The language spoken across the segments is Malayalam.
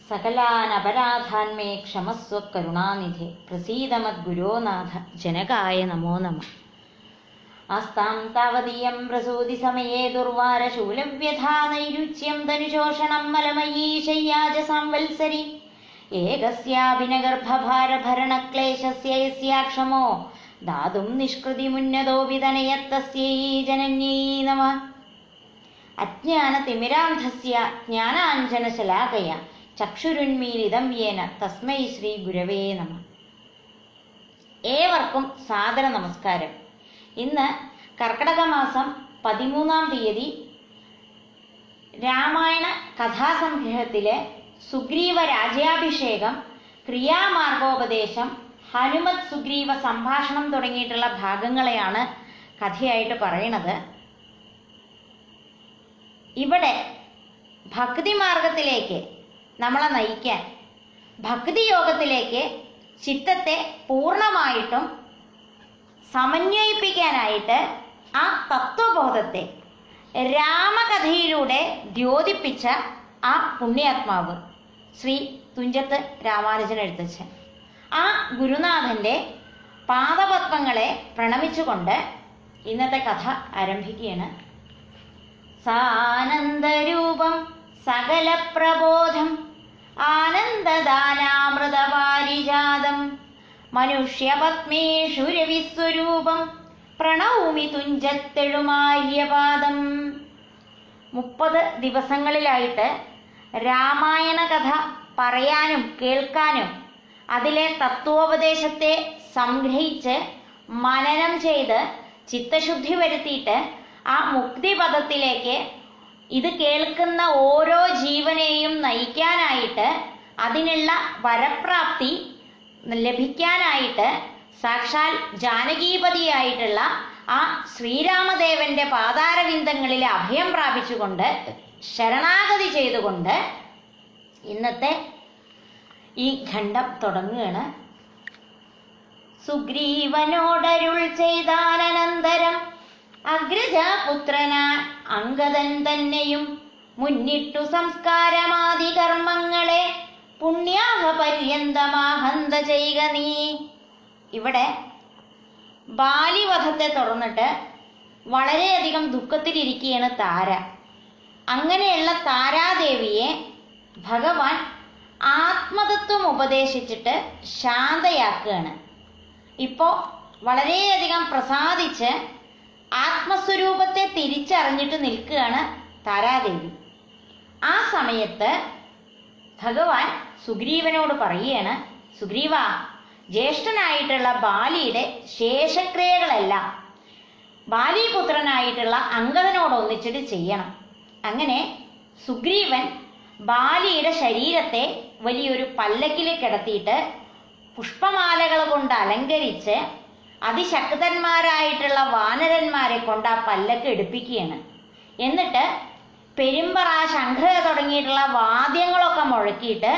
സകലാൻ അപരാധാൻ മേ ക്ഷമസ്വ കരുണാനിധി പ്രസീതമദ്ഗുരോനാഥ ജനകായ നമോ നമ ആസ്താം താവതീയം പ്രസൂതി സമയേ ദുർവാരശൂലവ്യഥാ നൈരുച്യം തനുശോഷണം മലമയീ ശയ്യാജ സംവത്സരി ഏകസ്യാഭിനഗർഭഭാരഭരണക്ലേശസ്യ യസ്യാക്ഷമോ ദാതും നിഷ്കൃതിമുന്നതോപി തനയത്തസ്യൈ ജനന്യൈ നമഃ അജ്ഞാനതിമിരാന്ധസ്യ ജ്ഞാനാഞ്ജനശലാകയ ചക്ഷുരുന്മീലിതം യേന തസ്മൈ ശ്രീ ഗുരവേ നമ ഏവർക്കും സാദര നമസ്കാരം ഇന്ന് കർക്കടക മാസം പതിമൂന്നാം തീയതി രാമായണ കഥാസംഗ്രഹത്തിലെ സുഗ്രീവ രാജ്യാഭിഷേകം ക്രിയാമാർഗോപദേശം ഹനുമത് സുഗ്രീവ സംഭാഷണം തുടങ്ങിയിട്ടുള്ള ഭാഗങ്ങളെയാണ് കഥയായിട്ട് പറയണത് ഇവിടെ ഭക്തി മാർഗത്തിലേക്ക് നമ്മളെ നയിക്കാൻ ഭക്തി യോഗത്തിലേക്ക് ചിത്തത്തെ പൂർണ്ണമായിട്ടും സമന്വയിപ്പിക്കാനായിട്ട് ആ തത്വബോധത്തെ രാമകഥയിലൂടെ ദ്യോതിപ്പിച്ച ആ പുണ്യാത്മാവ് ശ്രീ തുഞ്ചത്ത് രാമാനുജൻ എഴുത്തച്ഛൻ ആ ഗുരുനാഥന്റെ പാദപത്മങ്ങളെ പ്രണമിച്ചുകൊണ്ട് ഇന്നത്തെ കഥ ആരംഭിക്കുകയാണ് സാനന്ദരൂപം സകല പ്രബോധം ആനന്ദദാനാമൃതപാരിജാതം മനുഷ്യപത്മേഷു രവിസ്വരൂപം പ്രണൗമി തുഞ്ചത്തെഴുമാര്യപാദം മുപ്പത് ദിവസങ്ങളിലായിട്ട് രാമായണ കഥ പറയാനും കേൾക്കാനും അതിലെ തത്വോപദേശത്തെ സംഗ്രഹിച്ച് മനനം ചെയ്ത് ചിത്തശുദ്ധി വരുത്തിയിട്ട് ആ മുക്തിപദത്തിലേക്ക് ഇത് കേൾക്കുന്ന ഓരോ ജീവനെയും നയിക്കാനായിട്ട് അതിനുള്ള വരപ്രാപ്തി ലഭിക്കാനായിട്ട് സാക്ഷാൽ ജാനകീപതിയായിട്ടുള്ള ആ ശ്രീരാമദേവന്റെ പാതാരവിന്ദങ്ങളിൽ അഭയം പ്രാപിച്ചുകൊണ്ട് ശരണാഗതി ചെയ്തുകൊണ്ട് ഇന്നത്തെ ഈ ഖണ്ഡം തുടങ്ങുകയാണ് സുഗ്രീവനോടരുൾ ചെയ്താനന്തരം അഗ്രജപുത്രന അങ്കദൻ തന്നെയും മുന്നിട്ടു സംസ്കാരമാദി കർമ്മങ്ങളെ പുണ്യാഹ പര്യന്തമാഹന്ത ചെയ്യുക നീ ഇവിടെ ബാലിവധത്തെ തുറന്നിട്ട് വളരെയധികം ദുഃഖത്തിലിരിക്കുകയാണ് താര അങ്ങനെയുള്ള താരാദേവിയെ ഭഗവാൻ ആത്മതത്വം ഉപദേശിച്ചിട്ട് ശാന്തയാക്കുകയാണ് ഇപ്പോൾ വളരെയധികം പ്രസാദിച്ച് ആത്മസ്വരൂപത്തെ തിരിച്ചറിഞ്ഞിട്ട് നിൽക്കുകയാണ് താരാദേവി ആ സമയത്ത് ഭഗവാൻ സുഗ്രീവനോട് പറയുകയാണ് സുഗ്രീവ ജ്യേഷ്ഠനായിട്ടുള്ള ബാലിയുടെ ശേഷക്രിയകളെല്ലാം ബാലിപുത്രനായിട്ടുള്ള അങ്കദനോട് ഒന്നിച്ചിട്ട് ചെയ്യണം അങ്ങനെ സുഗ്രീവൻ ബാലിയുടെ ശരീരത്തെ വലിയൊരു പല്ലക്കിൽ കിടത്തിയിട്ട് പുഷ്പമാലകൾ കൊണ്ട് അലങ്കരിച്ച് അതിശക്തന്മാരായിട്ടുള്ള വാനരന്മാരെ കൊണ്ട് ആ പല്ലക്ക് എടുപ്പിക്കുകയാണ് എന്നിട്ട് പെരുമ്പറ ശംഖ തുടങ്ങിയിട്ടുള്ള വാദ്യങ്ങളൊക്കെ മുഴക്കിയിട്ട്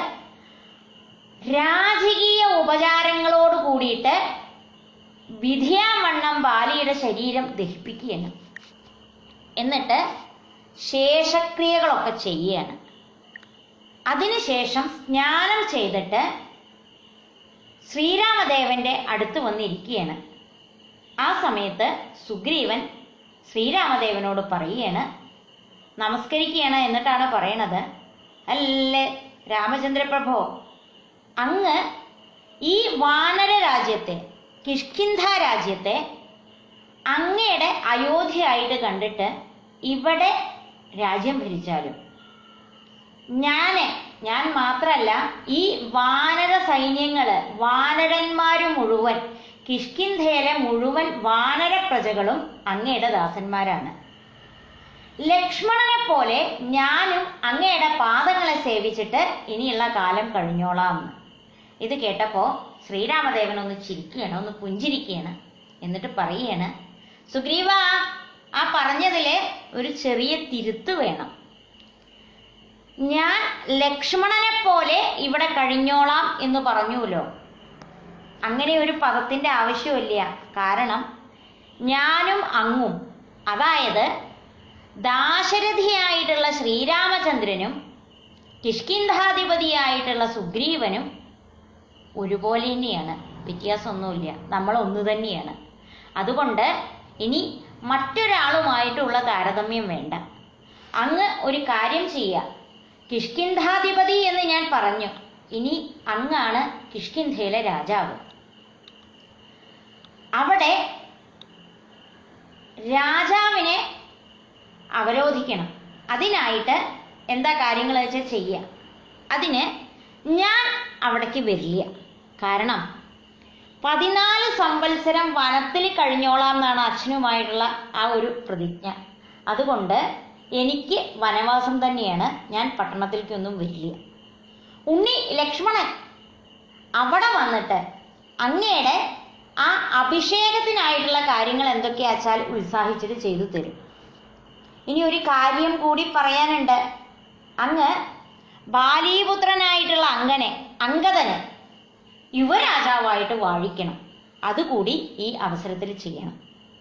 രാജകീയ ഉപചാരങ്ങളോട് കൂടിയിട്ട് വിധിയാവണ്ണം ബാലിയുടെ ശരീരം ദഹിപ്പിക്കുകയാണ് എന്നിട്ട് ശേഷക്രിയകളൊക്കെ ചെയ്യുകയാണ് അതിനുശേഷം സ്നാനം ചെയ്തിട്ട് ശ്രീരാമദേവന്റെ അടുത്ത് വന്നിരിക്കുകയാണ് ആ സമയത്ത് സുഗ്രീവൻ ശ്രീരാമദേവനോട് പറയുകയാണ് നമസ്കരിക്കുകയാണ് എന്നിട്ടാണ് പറയണത് അല്ലേ രാമചന്ദ്രപ്രഭോ അങ്ങ് ഈ വാനര രാജ്യത്തെ കിഷ്കിന്ധ രാജ്യത്തെ അങ്ങയുടെ അയോധ്യയായിട്ട് കണ്ടിട്ട് ഇവിടെ രാജ്യം ഭരിച്ചാലും ഞാന് ഞാൻ മാത്രല്ല ഈ വാനര സൈന്യങ്ങള് വാനരന്മാര് മുഴുവൻ കിഷ്കിന്ധയിലെ മുഴുവൻ വാനര പ്രജകളും അങ്ങയുടെ ദാസന്മാരാണ് ലക്ഷ്മണനെ പോലെ ഞാനും അങ്ങയുടെ പാദങ്ങളെ സേവിച്ചിട്ട് ഇനിയുള്ള കാലം കഴിഞ്ഞോളാം എന്ന് ഇത് കേട്ടപ്പോ ശ്രീരാമദേവൻ ഒന്ന് ചിരിക്കുകയാണ് ഒന്ന് പുഞ്ചിരിക്കുകയാണ് എന്നിട്ട് പറയുകയാണ് സുഗ്രീവ ആ പറഞ്ഞതിലെ ഒരു ചെറിയ തിരുത്ത് വേണം ഞാൻ ലക്ഷ്മണനെ പോലെ ഇവിടെ കഴിഞ്ഞോളാം എന്ന് പറഞ്ഞുല്ലോ അങ്ങനെ ഒരു പദത്തിന്റെ ആവശ്യമില്ല കാരണം ഞാനും അങ്ങും അതായത് ദാശരഥിയായിട്ടുള്ള ശ്രീരാമചന്ദ്രനും കിഷ്കിന്ധാധിപതിയായിട്ടുള്ള സുഗ്രീവനും ഒരുപോലെ തന്നെയാണ് വ്യത്യാസമൊന്നുമില്ല നമ്മൾ ഒന്ന് തന്നെയാണ് അതുകൊണ്ട് ഇനി മറ്റൊരാളുമായിട്ടുള്ള താരതമ്യം വേണ്ട അങ്ങ് ഒരു കാര്യം ചെയ്യുക കിഷ്കിന്ധാധിപതി എന്ന് ഞാൻ പറഞ്ഞു ഇനി അങ്ങാണ് കിഷ്കിന്ധയിലെ രാജാവ് അവിടെ രാജാവിനെ അവരോധിക്കണം അതിനായിട്ട് എന്താ കാര്യങ്ങൾ വെച്ചാൽ ചെയ്യുക അതിന് ഞാൻ അവിടേക്ക് വരില്ല കാരണം പതിനാല് സംവത്സരം വനത്തിൽ കഴിഞ്ഞോളാം എന്നാണ് അച്ഛനുമായിട്ടുള്ള ആ ഒരു പ്രതിജ്ഞ അതുകൊണ്ട് എനിക്ക് വനവാസം തന്നെയാണ് ഞാൻ പട്ടണത്തിലേക്കൊന്നും വരില്ല ഉണ്ണി ലക്ഷ്മണൻ അവിടെ വന്നിട്ട് അങ്ങയുടെ ആ അഭിഷേകത്തിനായിട്ടുള്ള കാര്യങ്ങൾ എന്തൊക്കെയാച്ചാൽ ഉത്സാഹിച്ചിട്ട് ചെയ്തു തരും ഇനി ഒരു കാര്യം കൂടി പറയാനുണ്ട് അങ്ങ് ബാലീപുത്രനായിട്ടുള്ള അങ്കനെ അങ്കദനെ യുവരാജാവായിട്ട് വാഴിക്കണം അതുകൂടി ഈ അവസരത്തിൽ ചെയ്യണം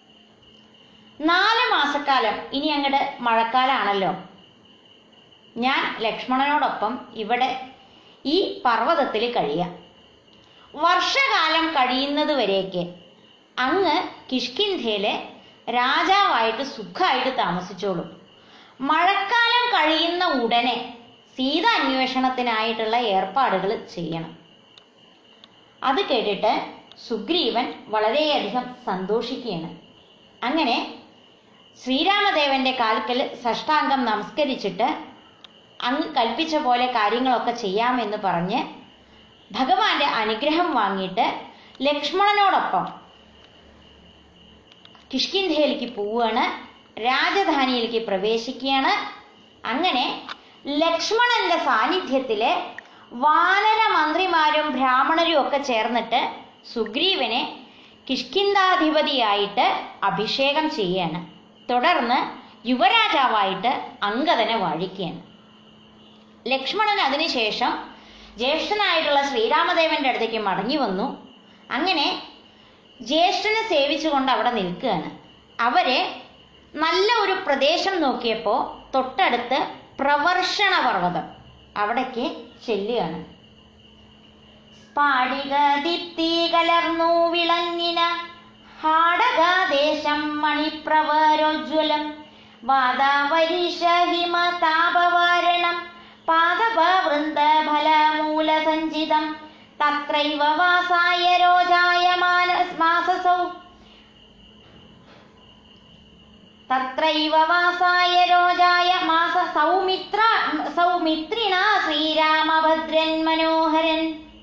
നാല് മാസക്കാലം ഇനി അങ്ങോട്ട് മഴക്കാലാണല്ലോ ഞാൻ ലക്ഷ്മണനോടൊപ്പം ഇവിടെ ഈ പർവ്വതത്തിൽ കഴിയാം വർഷകാലം കഴിയുന്നത് വരേക്ക് അങ്ങ് കിഷ്കിന്ധയിലെ രാജാവായിട്ട് സുഖമായിട്ട് താമസിച്ചോളും മഴക്കാലം കഴിയുന്ന ഉടനെ സീത അന്വേഷണത്തിനായിട്ടുള്ള ഏർപ്പാടുകൾ ചെയ്യണം അത് കേട്ടിട്ട് സുഗ്രീവൻ വളരെയധികം സന്തോഷിക്കുകയാണ് അങ്ങനെ ശ്രീരാമദേവന്റെ കാൽക്കൽ സഷ്ടാംഗം നമസ്കരിച്ചിട്ട് അങ്ങ് കൽപ്പിച്ച പോലെ കാര്യങ്ങളൊക്കെ ചെയ്യാമെന്ന് പറഞ്ഞ് ഭഗവാന്റെ അനുഗ്രഹം വാങ്ങിയിട്ട് ലക്ഷ്മണനോടൊപ്പം കിഷ്കിന്ധയിലേക്ക് പോവുകയാണ് രാജധാനിയിലേക്ക് പ്രവേശിക്കുകയാണ് അങ്ങനെ ലക്ഷ്മണന്റെ സാന്നിധ്യത്തില് വാനര മന്ത്രിമാരും ബ്രാഹ്മണരും ഒക്കെ ചേർന്നിട്ട് സുഗ്രീവനെ കിഷ്കിന്ധാധിപതിയായിട്ട് അഭിഷേകം ചെയ്യാണ് തുടർന്ന് യുവരാജാവായിട്ട് അങ്കദനെ വാഴിക്കുകയാണ് ലക്ഷ്മണൻ അതിനുശേഷം ജ്യേഷ്ഠനായിട്ടുള്ള ശ്രീരാമദേവന്റെ അടുത്തേക്ക് മടങ്ങി വന്നു അങ്ങനെ ജ്യേഷ്ഠനെ സേവിച്ചുകൊണ്ട് അവിടെ നിൽക്കുകയാണ് അവരെ നല്ല ഒരു പ്രദേശം നോക്കിയപ്പോൾ തൊട്ടടുത്ത് പ്രവർഷണ പർവ്വതം അവിടേക്ക് ചെല്ലുകയാണ് സ്ഫാടിക ദീപ്തി കലർന്നു വിളങ്ങിന ഹാടകാദേശം മണിപ്രവരോജ്വലം വാതാവരീഷ ഹിമ താപവാരണം പാദപവൃന്ദ ഫലമൂല സഞ്ചിതം തത്രൈവ വാസായ രോജായ മാനസ് മാസസൗ തത്രൈവ വാസായ രോജായ മാസ സൗമിത്ര സൗമിത്രിണ ശ്രീരാമഭദ്രൻ മനോഹരൻ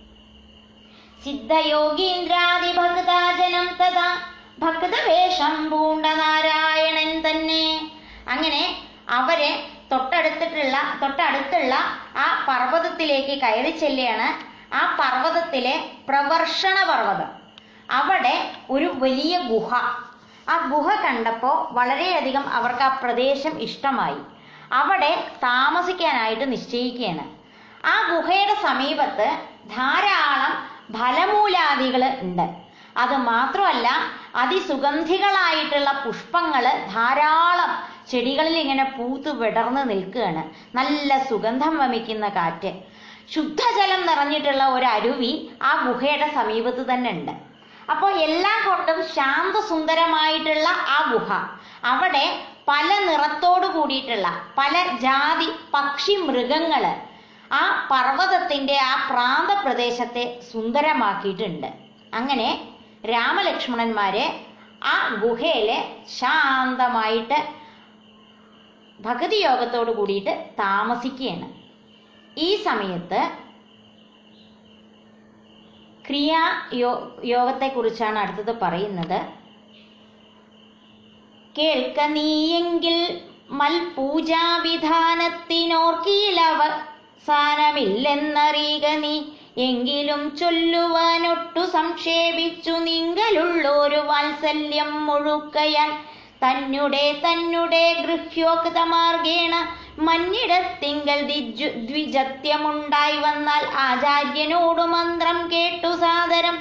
സിദ്ധയോഗീന്ദ്രാദിഭക്താജനം തഥാ ഭക്തവേഷം പൂണ്ട നാരായണൻ തന്നെ അങ്ങനെ അവരെ തൊട്ടടുത്തിട്ടുള്ള തൊട്ടടുത്തുള്ള ആ പർവ്വതത്തിലേക്ക് കയറി ചെല്ലുകയാണ് ആ പർവ്വതത്തിലെ പ്രവർഷണ പർവ്വതം അവിടെ ഒരു വലിയ ഗുഹ ആ ഗുഹ കണ്ടപ്പോൾ വളരെയധികം അവർക്ക് ആ പ്രദേശം ഇഷ്ടമായി അവിടെ താമസിക്കാനായിട്ട് നിശ്ചയിക്കുകയാണ് ആ ഗുഹയുടെ സമീപത്ത് ധാരാളം ഫലമൂലാദികൾ ഉണ്ട് അത് മാത്രമല്ല അതിസുഗന്ധികളായിട്ടുള്ള പുഷ്പങ്ങൾ ധാരാളം ചെടികളിൽ ഇങ്ങനെ പൂത്ത് വിടർന്ന് നിൽക്കുകയാണ് നല്ല സുഗന്ധം വമിക്കുന്ന കാറ്റ് ശുദ്ധജലം നിറഞ്ഞിട്ടുള്ള ഒരു അരുവി ആ ഗുഹയുടെ സമീപത്ത് തന്നെ ഉണ്ട് അപ്പോൾ എല്ലാം കൊണ്ടും ശാന്തസുന്ദരമായിട്ടുള്ള ആ ഗുഹ അവിടെ പല നിറത്തോടു കൂടിയിട്ടുള്ള പല ജാതി പക്ഷി മൃഗങ്ങള് ആ പർവ്വതത്തിന്റെ ആ പ്രാന്തപ്രദേശത്തെ സുന്ദരമാക്കിയിട്ടുണ്ട് അങ്ങനെ രാമലക്ഷ്മണന്മാരെ ആ ഗുഹയിലെ ശാന്തമായിട്ട് ഭഗതി യോഗത്തോട് കൂടിയിട്ട് താമസിക്കുകയാണ് ഈ സമയത്ത് ക്രിയാ യോ യോഗത്തെക്കുറിച്ചാണ് അടുത്തത് പറയുന്നത് കേൾക്ക നീയെങ്കിൽ മൽപൂജാവിധാനത്തിനോർക്കീലവസാനമില്ലെന്നറിയുക നീ എങ്കിലും ചൊല്ലുവാനൊട്ടു സംക്ഷേപിച്ചു നിങ്ങളുള്ളൊരു വാത്സല്യം മുഴുക്കയാൽ തന്നെ തന്നെ ഗൃഹ്യോക്തമാർഗേണ മഞ്ഞിടത്തിങ്കൽ ദ്വിജു ദ്വിജത്യമുണ്ടായി വന്നാൽ ആചാര്യനോടു മന്ത്രം കേട്ടു സാദരം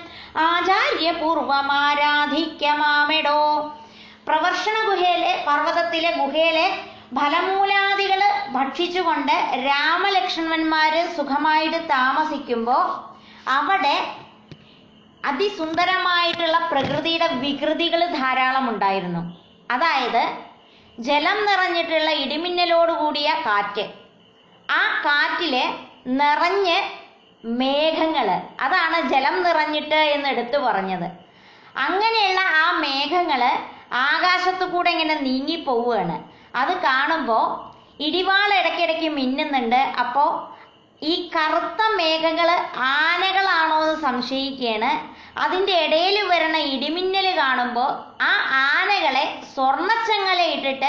ആചാര്യപൂർവമാരാധിക്കമാമെടോ പ്രവർഷണ ഗുഹയിലെ പർവ്വതത്തിലെ ഗുഹയിലെ ഫലമൂലാദികള് ഭക്ഷിച്ചുകൊണ്ട് രാമലക്ഷ്മണന്മാര് സുഖമായിട്ട് താമസിക്കുമ്പോൾ അവിടെ അതിസുന്ദരമായിട്ടുള്ള പ്രകൃതിയുടെ വികൃതികൾ ധാരാളം ഉണ്ടായിരുന്നു അതായത് ജലം നിറഞ്ഞിട്ടുള്ള ഇടിമിന്നലോട് കൂടിയ കാറ്റ് ആ കാറ്റില് നിറഞ്ഞ് മേഘങ്ങള് അതാണ് ജലം നിറഞ്ഞിട്ട് എന്ന് എടുത്തു പറഞ്ഞത് അങ്ങനെയുള്ള ആ മേഘങ്ങള് ആകാശത്തു കൂടെ ഇങ്ങനെ നീങ്ങി പോവുകയാണ് അത് കാണുമ്പോൾ ഇടിവാൾ ഇടയ്ക്കിടയ്ക്ക് മിന്നുന്നുണ്ട് അപ്പോൾ ഈ കറുത്ത മേഘങ്ങള് ആനകളാണോ എന്ന് സംശയിക്കുകയാണ് അതിൻ്റെ ഇടയിൽ വരുന്ന ഇടിമിന്നൽ കാണുമ്പോൾ ആ ആനകളെ സ്വർണ്ണച്ചങ്ങല ഇട്ടിട്ട്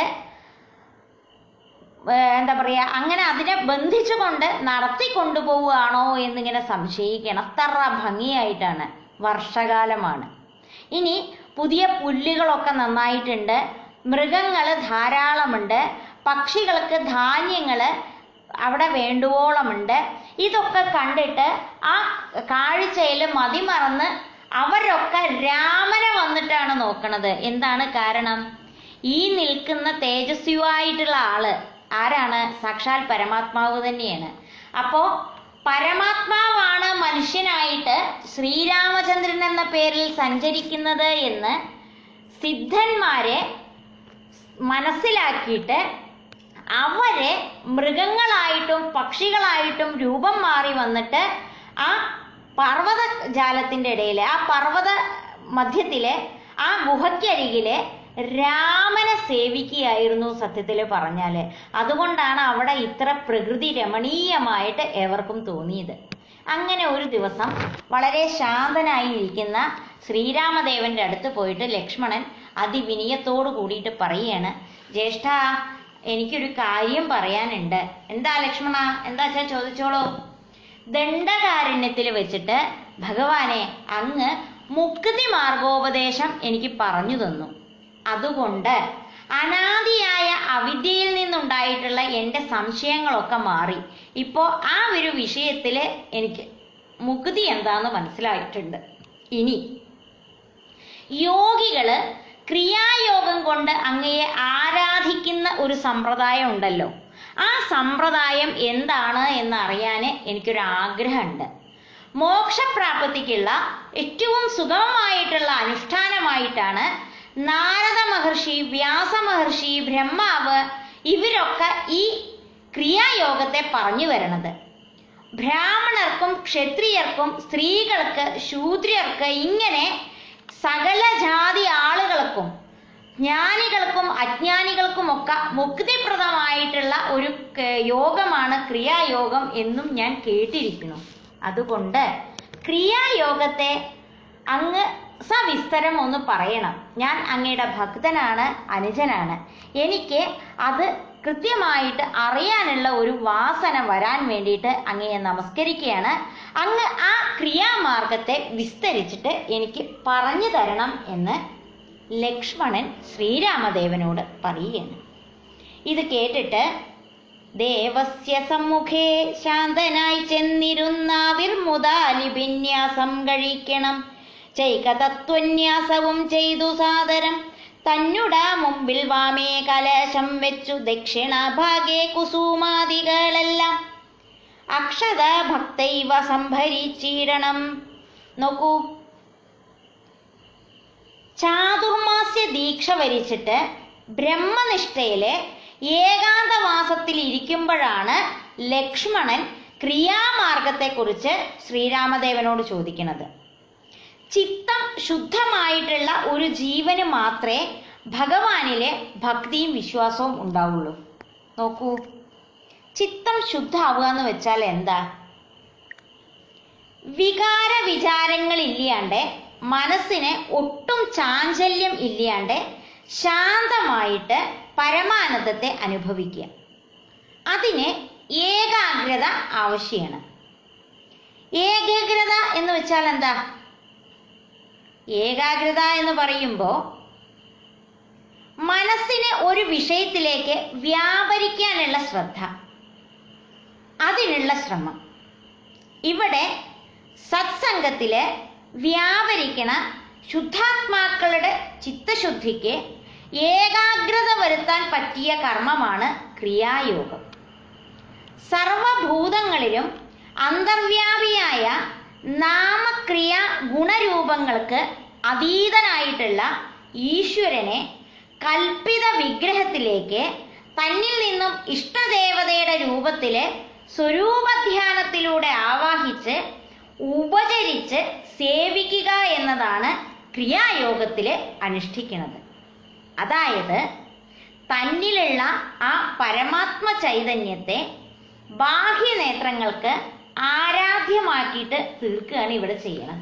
ഏർ എന്താ പറയാ അങ്ങനെ അതിനെ ബന്ധിച്ചുകൊണ്ട് നടത്തി കൊണ്ടുപോവുകയാണോ എന്നിങ്ങനെ സംശയിക്കണം അത്ര ഭംഗിയായിട്ടാണ് വർഷകാലമാണ് ഇനി പുതിയ പുല്ലുകളൊക്കെ നന്നായിട്ടുണ്ട് മൃഗങ്ങൾ ധാരാളമുണ്ട് പക്ഷികൾക്ക് ധാന്യങ്ങൾ അവിടെ വേണ്ടുവോളമുണ്ട് ഇതൊക്കെ കണ്ടിട്ട് ആ കാഴ്ചയിൽ മതിമറന്ന് അവരൊക്കെ രാമനെ വന്നിട്ടാണ് നോക്കണത് എന്താണ് കാരണം ഈ നിൽക്കുന്ന തേജസ്വിയായിട്ടുള്ള ആള് ആരാണ് സാക്ഷാൽ പരമാത്മാവ് തന്നെയാണ് അപ്പോ പരമാത്മാവാണ് മനുഷ്യനായിട്ട് ശ്രീരാമചന്ദ്രൻ എന്ന പേരിൽ സഞ്ചരിക്കുന്നത് എന്ന് സിദ്ധന്മാരെ മനസ്സിലാക്കിയിട്ട് അവരെ മൃഗങ്ങളായിട്ടും പക്ഷികളായിട്ടും രൂപം മാറി വന്നിട്ട് ആ പർവ്വത ജാലത്തിന്റെ ഇടയിലെ ആ പർവ്വത മധ്യത്തിലെ ആ ഗുഹയ്ക്കരികിലെ രാമനെ സേവിക്കുകയായിരുന്നു സത്യത്തിൽ പറഞ്ഞാല് അതുകൊണ്ടാണ് അവിടെ ഇത്ര പ്രകൃതി രമണീയമായിട്ട് എവർക്കും തോന്നിയത് അങ്ങനെ ഒരു ദിവസം വളരെ ശാന്തനായി ഇരിക്കുന്ന ശ്രീരാമദേവന്റെ അടുത്ത് പോയിട്ട് ലക്ഷ്മണൻ അതിവിനയത്തോട് കൂടിയിട്ട് പറയുകയാണ് ജ്യേഷ്ഠ എനിക്കൊരു കാര്യം പറയാനുണ്ട് എന്താ ലക്ഷ്മണ എന്താ വെച്ചാ ചോദിച്ചോളൂ ദണ്ഡകാരണ്യത്തിൽ വെച്ചിട്ട് ഭഗവാനെ അങ്ങ് മുക്തി മാർഗോപദേശം എനിക്ക് പറഞ്ഞു തന്നു അതുകൊണ്ട് അനാദിയായ അവിദ്യയിൽ നിന്നുണ്ടായിട്ടുള്ള എൻ്റെ സംശയങ്ങളൊക്കെ മാറി ഇപ്പോ ആ ഒരു വിഷയത്തില് എനിക്ക് മുക്തി എന്താന്ന് മനസ്സിലായിട്ടുണ്ട് ഇനി യോഗികള് ക്രിയായോഗം കൊണ്ട് അങ്ങയെ ആരാധിക്കുന്ന ഒരു സമ്പ്രദായം ഉണ്ടല്ലോ ആ സമ്പ്രദായം എന്താണ് എന്ന് അറിയാൻ എനിക്കൊരു ആഗ്രഹമുണ്ട് മോക്ഷപ്രാപ്തിക്കുള്ള ഏറ്റവും സുഗമമായിട്ടുള്ള അനുഷ്ഠാനമായിട്ടാണ് നാരദ മഹർഷി വ്യാസ മഹർഷി ബ്രഹ്മാവ് ഇവരൊക്കെ ഈ ക്രിയായോഗത്തെ പറഞ്ഞു വരണത് ബ്രാഹ്മണർക്കും ക്ഷത്രിയർക്കും സ്ത്രീകൾക്ക് ശൂദ്രർക്ക് ഇങ്ങനെ സകല ജാതി ആളുകൾക്കും ജ്ഞാനികൾക്കും അജ്ഞാനികൾക്കും ഒക്കെ മുക്തിപ്രദമായിട്ടുള്ള ഒരു ക- യോഗമാണ് ക്രിയായോഗം എന്നും ഞാൻ കേട്ടിരിക്കുന്നു അതുകൊണ്ട് ക്രിയായോഗത്തെ അങ്ങ് സവിസ്തരം ഒന്ന് പറയണം ഞാൻ അങ്ങയുടെ ഭക്തനാണ് അനുജനാണ് എനിക്ക് അത് കൃത്യമായിട്ട് അറിയാനുള്ള ഒരു വാസന വരാൻ വേണ്ടിയിട്ട് അങ്ങയെ നമസ്കരിക്കുകയാണ് അങ്ങ് ആ ക്രിയാമാർഗത്തെ വിസ്തരിച്ചിട്ട് എനിക്ക് പറഞ്ഞു തരണം എന്ന് ലക്ഷ്മണൻ ശ്രീരാമദേവനോട് പറയുകയാണ് ഇത് കേട്ടിട്ട് ദേവസ്യ സമ്മുഖേ ശാന്തനായി ചെന്നിരുന്നാവിർമുതാലിഭിന്യാസം കഴിക്കണം ചൈകതത്വന്യാസവും ചെയ്തു സാദരം തന്നുട മുമ്പിൽ വാമേ കലശം വെച്ചു ദക്ഷിണഭാഗേ കുസുമാദികളെല്ലാം അക്ഷത ഭക്തൈവ സംഭരിച്ചിടണം നോക്കൂ ചാതുർമാസ്യ ദീക്ഷ വരിച്ചിട്ട് ബ്രഹ്മനിഷ്ഠയിലെ ഏകാന്തവാസത്തിൽ ഇരിക്കുമ്പോഴാണ് ലക്ഷ്മണൻ ക്രിയാമാർഗത്തെക്കുറിച്ച് ശ്രീരാമദേവനോട് ചോദിക്കുന്നത് ചിത്തം ശുദ്ധമായിട്ടുള്ള ഒരു ജീവന് മാത്രമേ ഭഗവാനിലെ ഭക്തിയും വിശ്വാസവും ഉണ്ടാവുള്ളൂ നോക്കൂ ചിത്തം ശുദ്ധാവുക എന്ന് വെച്ചാൽ എന്താ വികാര വിചാരങ്ങൾ ഇല്ലാണ്ട് മനസ്സിന് ഒട്ടും ചാഞ്ചല്യം ഇല്ലാണ്ട് ശാന്തമായിട്ട് പരമാനന്ദത്തെ അനുഭവിക്കുക അതിന് ഏകാഗ്രത ആവശ്യമാണ് ഏകാഗ്രത എന്ന് വെച്ചാൽ എന്താ ഏകാഗ്രത എന്ന് പറയുമ്പോൾ മനസ്സിനെ ഒരു വിഷയത്തിലേക്ക് വ്യാപരിക്കാനുള്ള ശ്രദ്ധ അതിനുള്ള ശ്രമം ഇവിടെ സത്സംഗത്തില് വ്യാപരിക്കണ ശുദ്ധാത്മാക്കളുടെ ചിത്തശുദ്ധിക്ക് ഏകാഗ്രത വരുത്താൻ പറ്റിയ കർമ്മമാണ് ക്രിയായോഗം സർവഭൂതങ്ങളിലും അന്തർവ്യാപിയായ നാമക്രിയ ഗുണരൂപങ്ങൾക്ക് അതീതനായിട്ടുള്ള ഈശ്വരനെ കൽപ്പിത വിഗ്രഹത്തിലേക്ക് തന്നിൽ നിന്നും ഇഷ്ടദേവതയുടെ രൂപത്തില് സ്വരൂപധ്യാനത്തിലൂടെ ആവാഹിച്ച് ഉപചരിച്ച് സേവിക്കുക എന്നതാണ് ക്രിയായോഗത്തില് അനുഷ്ഠിക്കുന്നത് അതായത് തന്നിലുള്ള ആ പരമാത്മ ചൈതന്യത്തെ ബാഹ്യനേത്രങ്ങൾക്ക് ആരാധ്യമാക്കിയിട്ട് തീർക്കുകയാണ് ഇവിടെ ചെയ്യണത്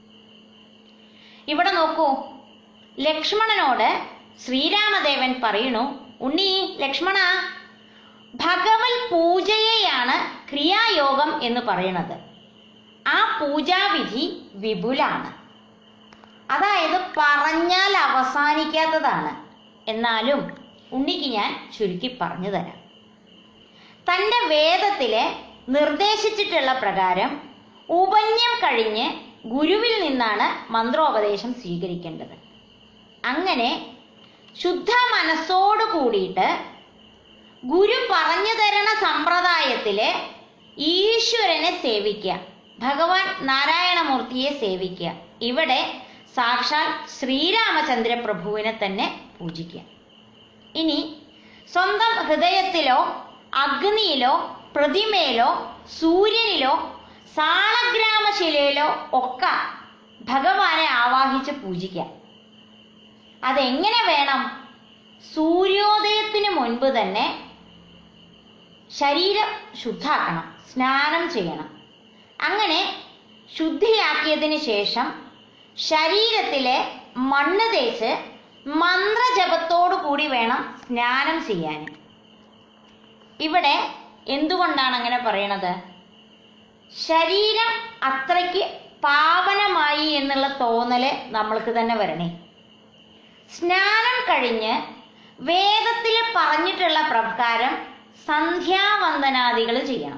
ഇവിടെ നോക്കൂ ലക്ഷ്മണനോട് ശ്രീരാമദേവൻ പറയണു ഉണ്ണി ലക്ഷ്മണ ഭഗവത് പൂജയെയാണ് ക്രിയായോഗം എന്ന് പറയുന്നത് ആ പൂജാവിധി വിപുലാണ് അതായത് പറഞ്ഞാൽ അവസാനിക്കാത്തതാണ് എന്നാലും ഉണ്ണിക്ക് ഞാൻ ചുരുക്കി പറഞ്ഞു തരാം തൻ്റെ വേദത്തിലെ നിർദ്ദേശിച്ചിട്ടുള്ള പ്രകാരം ഉപന്യം കഴിഞ്ഞ് ഗുരുവിൽ നിന്നാണ് മന്ത്രോപദേശം സ്വീകരിക്കേണ്ടത് അങ്ങനെ ശുദ്ധ മനസ്സോട് കൂടിയിട്ട് ഗുരു പറഞ്ഞു തരണ സമ്പ്രദായത്തില് ഈശ്വരനെ സേവിക്കുക ഭഗവാൻ നാരായണമൂർത്തിയെ സേവിക്കുക ഇവിടെ സാക്ഷാൽ ശ്രീരാമചന്ദ്ര പ്രഭുവിനെ തന്നെ പൂജിക്കുക ഇനി സ്വന്തം ഹൃദയത്തിലോ അഗ്നിയിലോ പ്രതിമയിലോ സൂര്യനിലോ സാളഗ്രാമശിലയിലോ ഒക്കെ ഭഗവാനെ ആവാഹിച്ച് പൂജിക്കാം അതെങ്ങനെ വേണം സൂര്യോദയത്തിന് മുൻപ് തന്നെ ശരീരം ശുദ്ധാക്കണം സ്നാനം ചെയ്യണം അങ്ങനെ ശുദ്ധിയാക്കിയതിന് ശേഷം ശരീരത്തിലെ മണ്ണ് തേച്ച് മന്ത്രജപത്തോടു കൂടി വേണം സ്നാനം ചെയ്യാൻ ഇവിടെ എന്തുകൊണ്ടാണ് അങ്ങനെ പറയണത് ശരീരം അത്രയ്ക്ക് പാവനമായി എന്നുള്ള തോന്നല് നമ്മൾക്ക് തന്നെ വരണേ സ്നാനം കഴിഞ്ഞ് വേദത്തിൽ പറഞ്ഞിട്ടുള്ള പ്രകാരം സന്ധ്യാവന്ദനാദികൾ ചെയ്യണം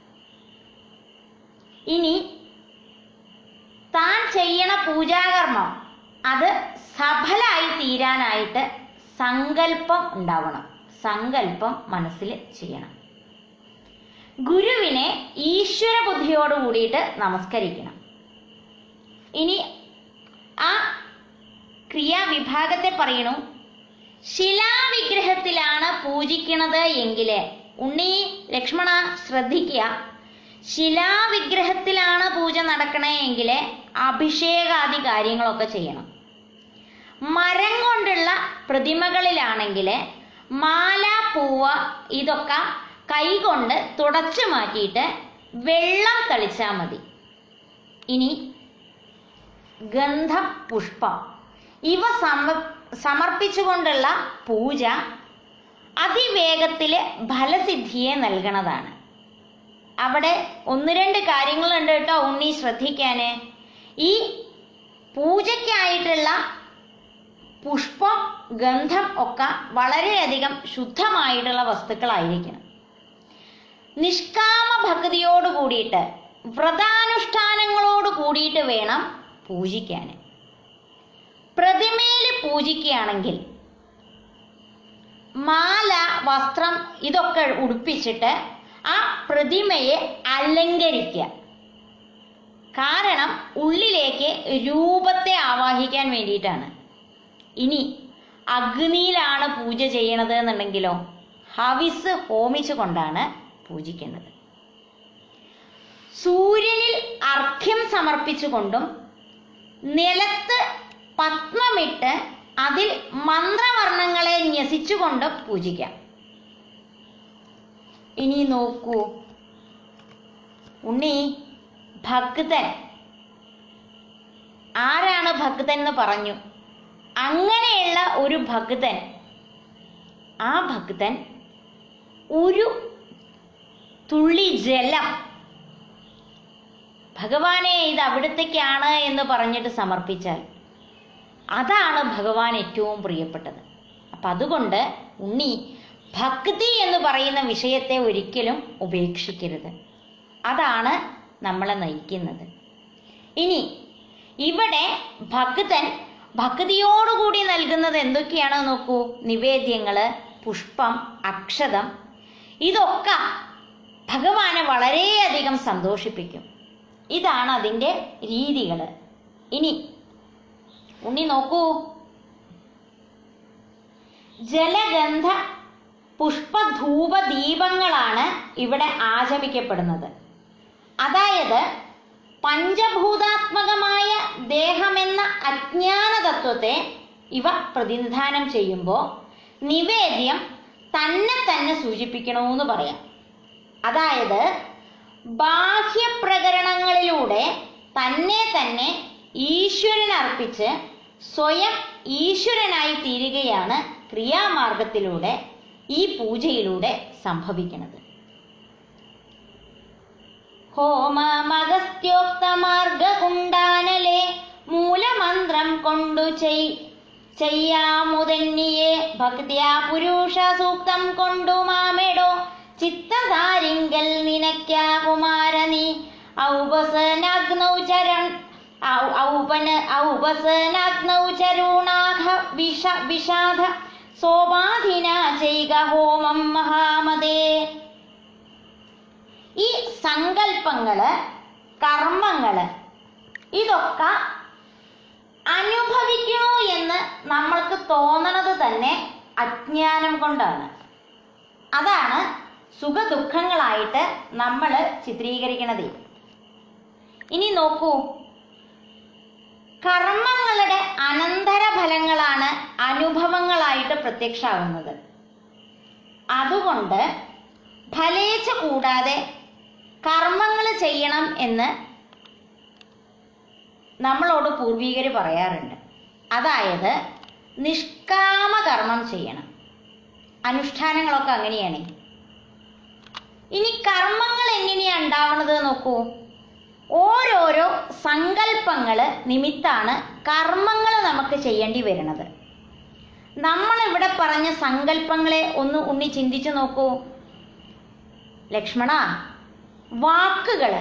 ഇനി താൻ ചെയ്യണ പൂജാകർമ്മം അത് സഫലായി തീരാനായിട്ട് സങ്കല്പം ഉണ്ടാവണം സങ്കല്പം മനസ്സിൽ ചെയ്യണം ഗുരുവിനെ ഈശ്വര ബുദ്ധിയോട് കൂടിയിട്ട് നമസ്കരിക്കണം ഇനി ആ ക്രിയാവിഭാഗത്തെ പറയണു ശിലാവിഗ്രഹത്തിലാണ് പൂജിക്കണത് എങ്കിൽ ഉണ്ണി ലക്ഷ്മണ ശ്രദ്ധിക്കുക ശിലാവിഗ്രഹത്തിലാണ് പൂജ നടക്കണേ എങ്കിൽ അഭിഷേകാദി കാര്യങ്ങളൊക്കെ ചെയ്യണം മരം കൊണ്ടുള്ള പ്രതിമകളിലാണെങ്കിൽ മാല പൂവ് ഇതൊക്കെ കൈകൊണ്ട് തുടച്ചു മാറ്റിയിട്ട് വെള്ളം തളിച്ചാൽ മതി ഇനി ഗന്ധം പുഷ്പം ഇവ സമ സമർപ്പിച്ചുകൊണ്ടുള്ള പൂജ അതിവേഗത്തിൽ ഫലസിദ്ധിയെ നൽകണതാണ് അവിടെ ഒന്ന് രണ്ട് കാര്യങ്ങളുണ്ട് കേട്ടോ ഉണ്ണി ശ്രദ്ധിക്കാന് ഈ പൂജയ്ക്കായിട്ടുള്ള പുഷ്പം ഗന്ധം ഒക്കെ വളരെയധികം ശുദ്ധമായിട്ടുള്ള വസ്തുക്കളായിരിക്കണം നിഷ്കാമ ഭക്തിയോട് കൂടിയിട്ട് വ്രതാനുഷ്ഠാനങ്ങളോട് കൂടിയിട്ട് വേണം പൂജിക്കാൻ പ്രതിമയിൽ പൂജിക്കുകയാണെങ്കിൽ മാല വസ്ത്രം ഇതൊക്കെ ഉടുപ്പിച്ചിട്ട് ആ പ്രതിമയെ അലങ്കരിക്കുക കാരണം ഉള്ളിലേക്ക് രൂപത്തെ ആവാഹിക്കാൻ വേണ്ടിയിട്ടാണ് ഇനി അഗ്നിയിലാണ് പൂജ ചെയ്യണത് എന്നുണ്ടെങ്കിലോ ഹവിസ് ഹോമിച്ചുകൊണ്ടാണ് പൂജിക്കേണ്ടത് സൂര്യനിൽ അർഘ്യം സമർപ്പിച്ചുകൊണ്ടും നിലത്ത് പത്മമിട്ട് അതിൽ മന്ത്രവർണ്ണങ്ങളെ ന്യസിച്ചുകൊണ്ടും പൂജിക്കാം ഇനി നോക്കൂ ഉണ്ണി ഭക്തൻ ആരാണ് ഭക്തൻ എന്ന് പറഞ്ഞു അങ്ങനെയുള്ള ഒരു ഭക്തൻ ആ ഭക്തൻ ഒരു തുള്ളി ജലം ഭഗവാനെ ഇത് അവിടത്തേക്കാണ് എന്ന് പറഞ്ഞിട്ട് സമർപ്പിച്ചാൽ അതാണ് ഭഗവാൻ ഏറ്റവും പ്രിയപ്പെട്ടത് അപ്പം അതുകൊണ്ട് ഉണ്ണി ഭക്തി എന്ന് പറയുന്ന വിഷയത്തെ ഒരിക്കലും ഉപേക്ഷിക്കരുത് അതാണ് നമ്മളെ നയിക്കുന്നത് ഇനി ഇവിടെ ഭക്തൻ ഭക്തിയോടുകൂടി നൽകുന്നത് എന്തൊക്കെയാണോ നോക്കൂ നിവേദ്യങ്ങള് പുഷ്പം അക്ഷതം ഇതൊക്കെ ഭഗവാനെ വളരെയധികം സന്തോഷിപ്പിക്കും ഇതാണ് അതിൻ്റെ രീതികൾ ഇനി ഉണ്ണി നോക്കൂ ജലഗന്ധ പുഷ്പധൂപ ദീപങ്ങളാണ് ഇവിടെ ആചമിക്കപ്പെടുന്നത് അതായത് പഞ്ചഭൂതാത്മകമായ ദേഹമെന്ന അജ്ഞാന തത്വത്തെ ഇവ പ്രതിനിധാനം ചെയ്യുമ്പോൾ നിവേദ്യം തന്നെ തന്നെ സൂചിപ്പിക്കണമെന്ന് പറയാം അതായത് ബാഹ്യപ്രകരണങ്ങളിലൂടെ തന്നെ തന്നെ ഈശ്വരൻ അർപ്പിച്ച് സ്വയം ഈശ്വരനായി തീരുകയാണ് ക്രിയാമാർഗത്തിലൂടെ ഈ പൂജയിലൂടെ സംഭവിക്കുന്നത് ഹോമമഗസ്ത്യോക്തമാർഗകുണ്ടാനലെ മൂലമന്ത്രം കൊണ്ടു ചെയ് ചെയ്യാമുതന്നിയെ ഭക്തിയാ പുരുഷ സൂക്തം കൊണ്ടു മാമെടോ ചിത്തധാരിങ്കൽ നിനയ്ക്കാ കുമാരനി ഔപസനാഗ്നൗ ചരൺ ഔ- ഔപന ഔപസനാഗ്നൗ ചരുണാഘ വിഷ വിഷാദ സോപാധിന ചെയ്ക ഹോമം മഹാമതേ ഈ സങ്കല്പങ്ങള് കർമ്മങ്ങള് ഇതൊക്കെ അനുഭവിക്കണു എന്ന് നമ്മൾക്ക് തോന്നണത് തന്നെ അജ്ഞാനം കൊണ്ടാണ് അതാണ് സുഖദുഃഖങ്ങളായിട്ട് നമ്മൾ ചിത്രീകരിക്കണത് ഇനി നോക്കൂ കർമ്മങ്ങളുടെ അനന്തരഫലങ്ങളാണ് അനുഭവങ്ങളായിട്ട് പ്രത്യക്ഷമാകുന്നത് അതുകൊണ്ട് ഫലേച്ഛ കൂടാതെ കർമ്മങ്ങൾ ചെയ്യണം എന്ന് നമ്മളോട് പൂർവികർ പറയാറുണ്ട് അതായത് നിഷ്കാമ കർമ്മം ചെയ്യണം അനുഷ്ഠാനങ്ങളൊക്കെ അങ്ങനെയാണ് ഇനി കർമ്മങ്ങൾ എങ്ങനെയാ ഉണ്ടാവണത് നോക്കൂ ഓരോരോ സങ്കല്പങ്ങൾ നിമിത്താണ് കർമ്മങ്ങൾ നമുക്ക് ചെയ്യേണ്ടി വരുന്നത് നമ്മൾ ഇവിടെ പറഞ്ഞ സങ്കല്പങ്ങളെ ഒന്ന് ഉണ്ണി ചിന്തിച്ചു നോക്കൂ ലക്ഷ്മണ വാക്കുകള്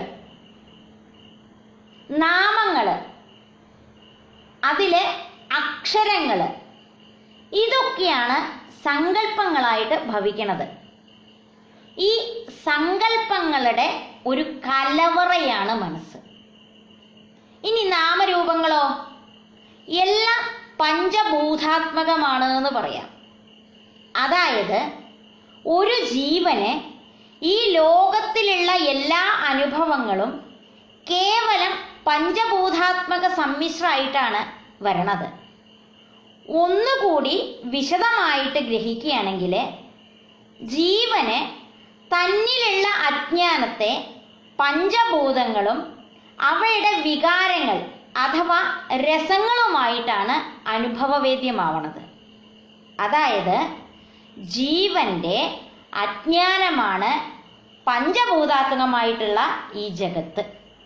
നാമങ്ങള് അതിലെ അക്ഷരങ്ങള് ഇതൊക്കെയാണ് സങ്കല്പങ്ങളായിട്ട് ഭവിക്കണത് ഈ സങ്കല്പങ്ങളുടെ ഒരു കലവറയാണ് മനസ്സ് ഇനി നാമരൂപങ്ങളോ എല്ലാം പഞ്ചഭൂതാത്മകമാണ് എന്ന് പറയാം അതായത് ഒരു ജീവന് ഈ ലോകത്തിലുള്ള എല്ലാ അനുഭവങ്ങളും കേവലം പഞ്ചഭൂതാത്മക സമ്മിശ്രമായിട്ടാണ് വരണത് ഒന്നുകൂടി വിശദമായിട്ട് ഗ്രഹിക്കുകയാണെങ്കിൽ ജീവന് തന്നിലുള്ള അജ്ഞാനത്തെ പഞ്ചഭൂതങ്ങളും അവയുടെ വികാരങ്ങൾ അഥവാ രസങ്ങളുമായിട്ടാണ് അനുഭവവേദ്യമാവണത് അതായത് ജീവന്റെ അജ്ഞാനമാണ് പഞ്ചഭൂതാത്മകമായിട്ടുള്ള ഈ ജഗത്ത്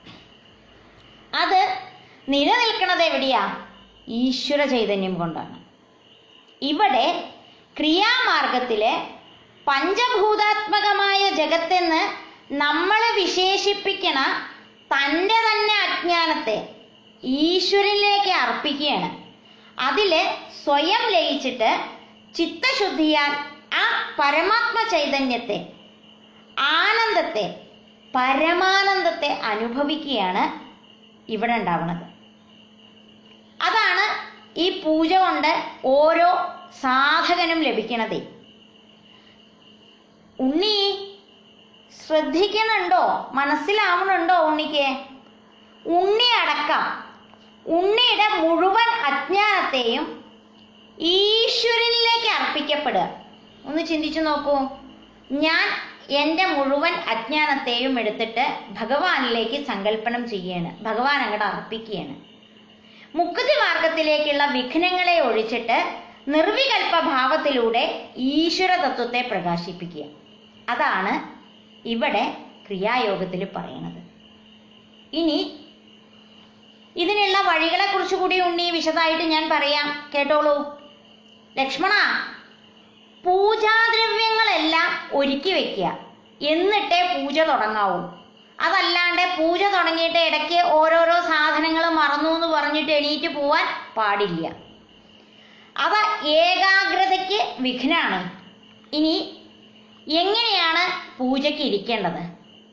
അത് നിലനിൽക്കുന്നത് എവിടെയാ ഈശ്വര ചൈതന്യം കൊണ്ടാണ് ഇവിടെ ക്രിയാമാർഗത്തിലെ പഞ്ചഭൂതാത്മകമായ ജഗത്തെന്ന് നമ്മൾ വിശേഷിപ്പിക്കണ തൻ്റെ തന്നെ അജ്ഞാനത്തെ ഈശ്വരനിലേക്ക് അർപ്പിക്കുകയാണ് അതില് സ്വയം ലയിച്ചിട്ട് ചിത്തശുദ്ധിയാൽ ആ പരമാത്മ ചൈതന്യത്തെ ആനന്ദത്തെ പരമാനന്ദത്തെ അനുഭവിക്കുകയാണ് ഇവിടെ ഉണ്ടാവുന്നത് അതാണ് ഈ പൂജ കൊണ്ട് ഓരോ സാധകനും ലഭിക്കണതേ ഉണ്ണി ശ്രദ്ധിക്കുന്നുണ്ടോ മനസ്സിലാവണുണ്ടോ ഉണ്ണിക്ക് ഉണ്ണി അടക്കം ഉണ്ണിയുടെ മുഴുവൻ അജ്ഞാനത്തെയും ഈശ്വരനിലേക്ക് അർപ്പിക്കപ്പെടുക ഒന്ന് ചിന്തിച്ചു നോക്കൂ ഞാൻ എൻ്റെ മുഴുവൻ അജ്ഞാനത്തെയും എടുത്തിട്ട് ഭഗവാനിലേക്ക് സങ്കല്പനം ചെയ്യാണ് ഭഗവാൻ അങ്ങോട്ട് അർപ്പിക്കുകയാണ് മുക്തി മാർഗത്തിലേക്കുള്ള വിഘ്നങ്ങളെ ഒഴിച്ചിട്ട് നിർവികൽപ ഭാവത്തിലൂടെ ഈശ്വര തത്വത്തെ പ്രകാശിപ്പിക്കുക അതാണ് ഇവിടെ ക്രിയായോഗത്തിൽ പറയുന്നത് ഇനി ഇതിനുള്ള വഴികളെ കുറിച്ച് കൂടി ഉണ്ണി വിശദമായിട്ട് ഞാൻ പറയാം കേട്ടോളൂ ലക്ഷ്മണ പൂജാദ്രവ്യങ്ങളെല്ലാം ഒരുക്കി വെക്കുക എന്നിട്ടേ പൂജ തുടങ്ങാവൂ അതല്ലാണ്ട് പൂജ തുടങ്ങിയിട്ട് ഇടയ്ക്ക് ഓരോരോ സാധനങ്ങൾ മറന്നു എന്ന് പറഞ്ഞിട്ട് എണീറ്റ് പോവാൻ പാടില്ല അത് ഏകാഗ്രതയ്ക്ക് വിഘ്നാണ് ഇനി എങ്ങനെയാണ് പൂജയ്ക്ക് ഇരിക്കേണ്ടത്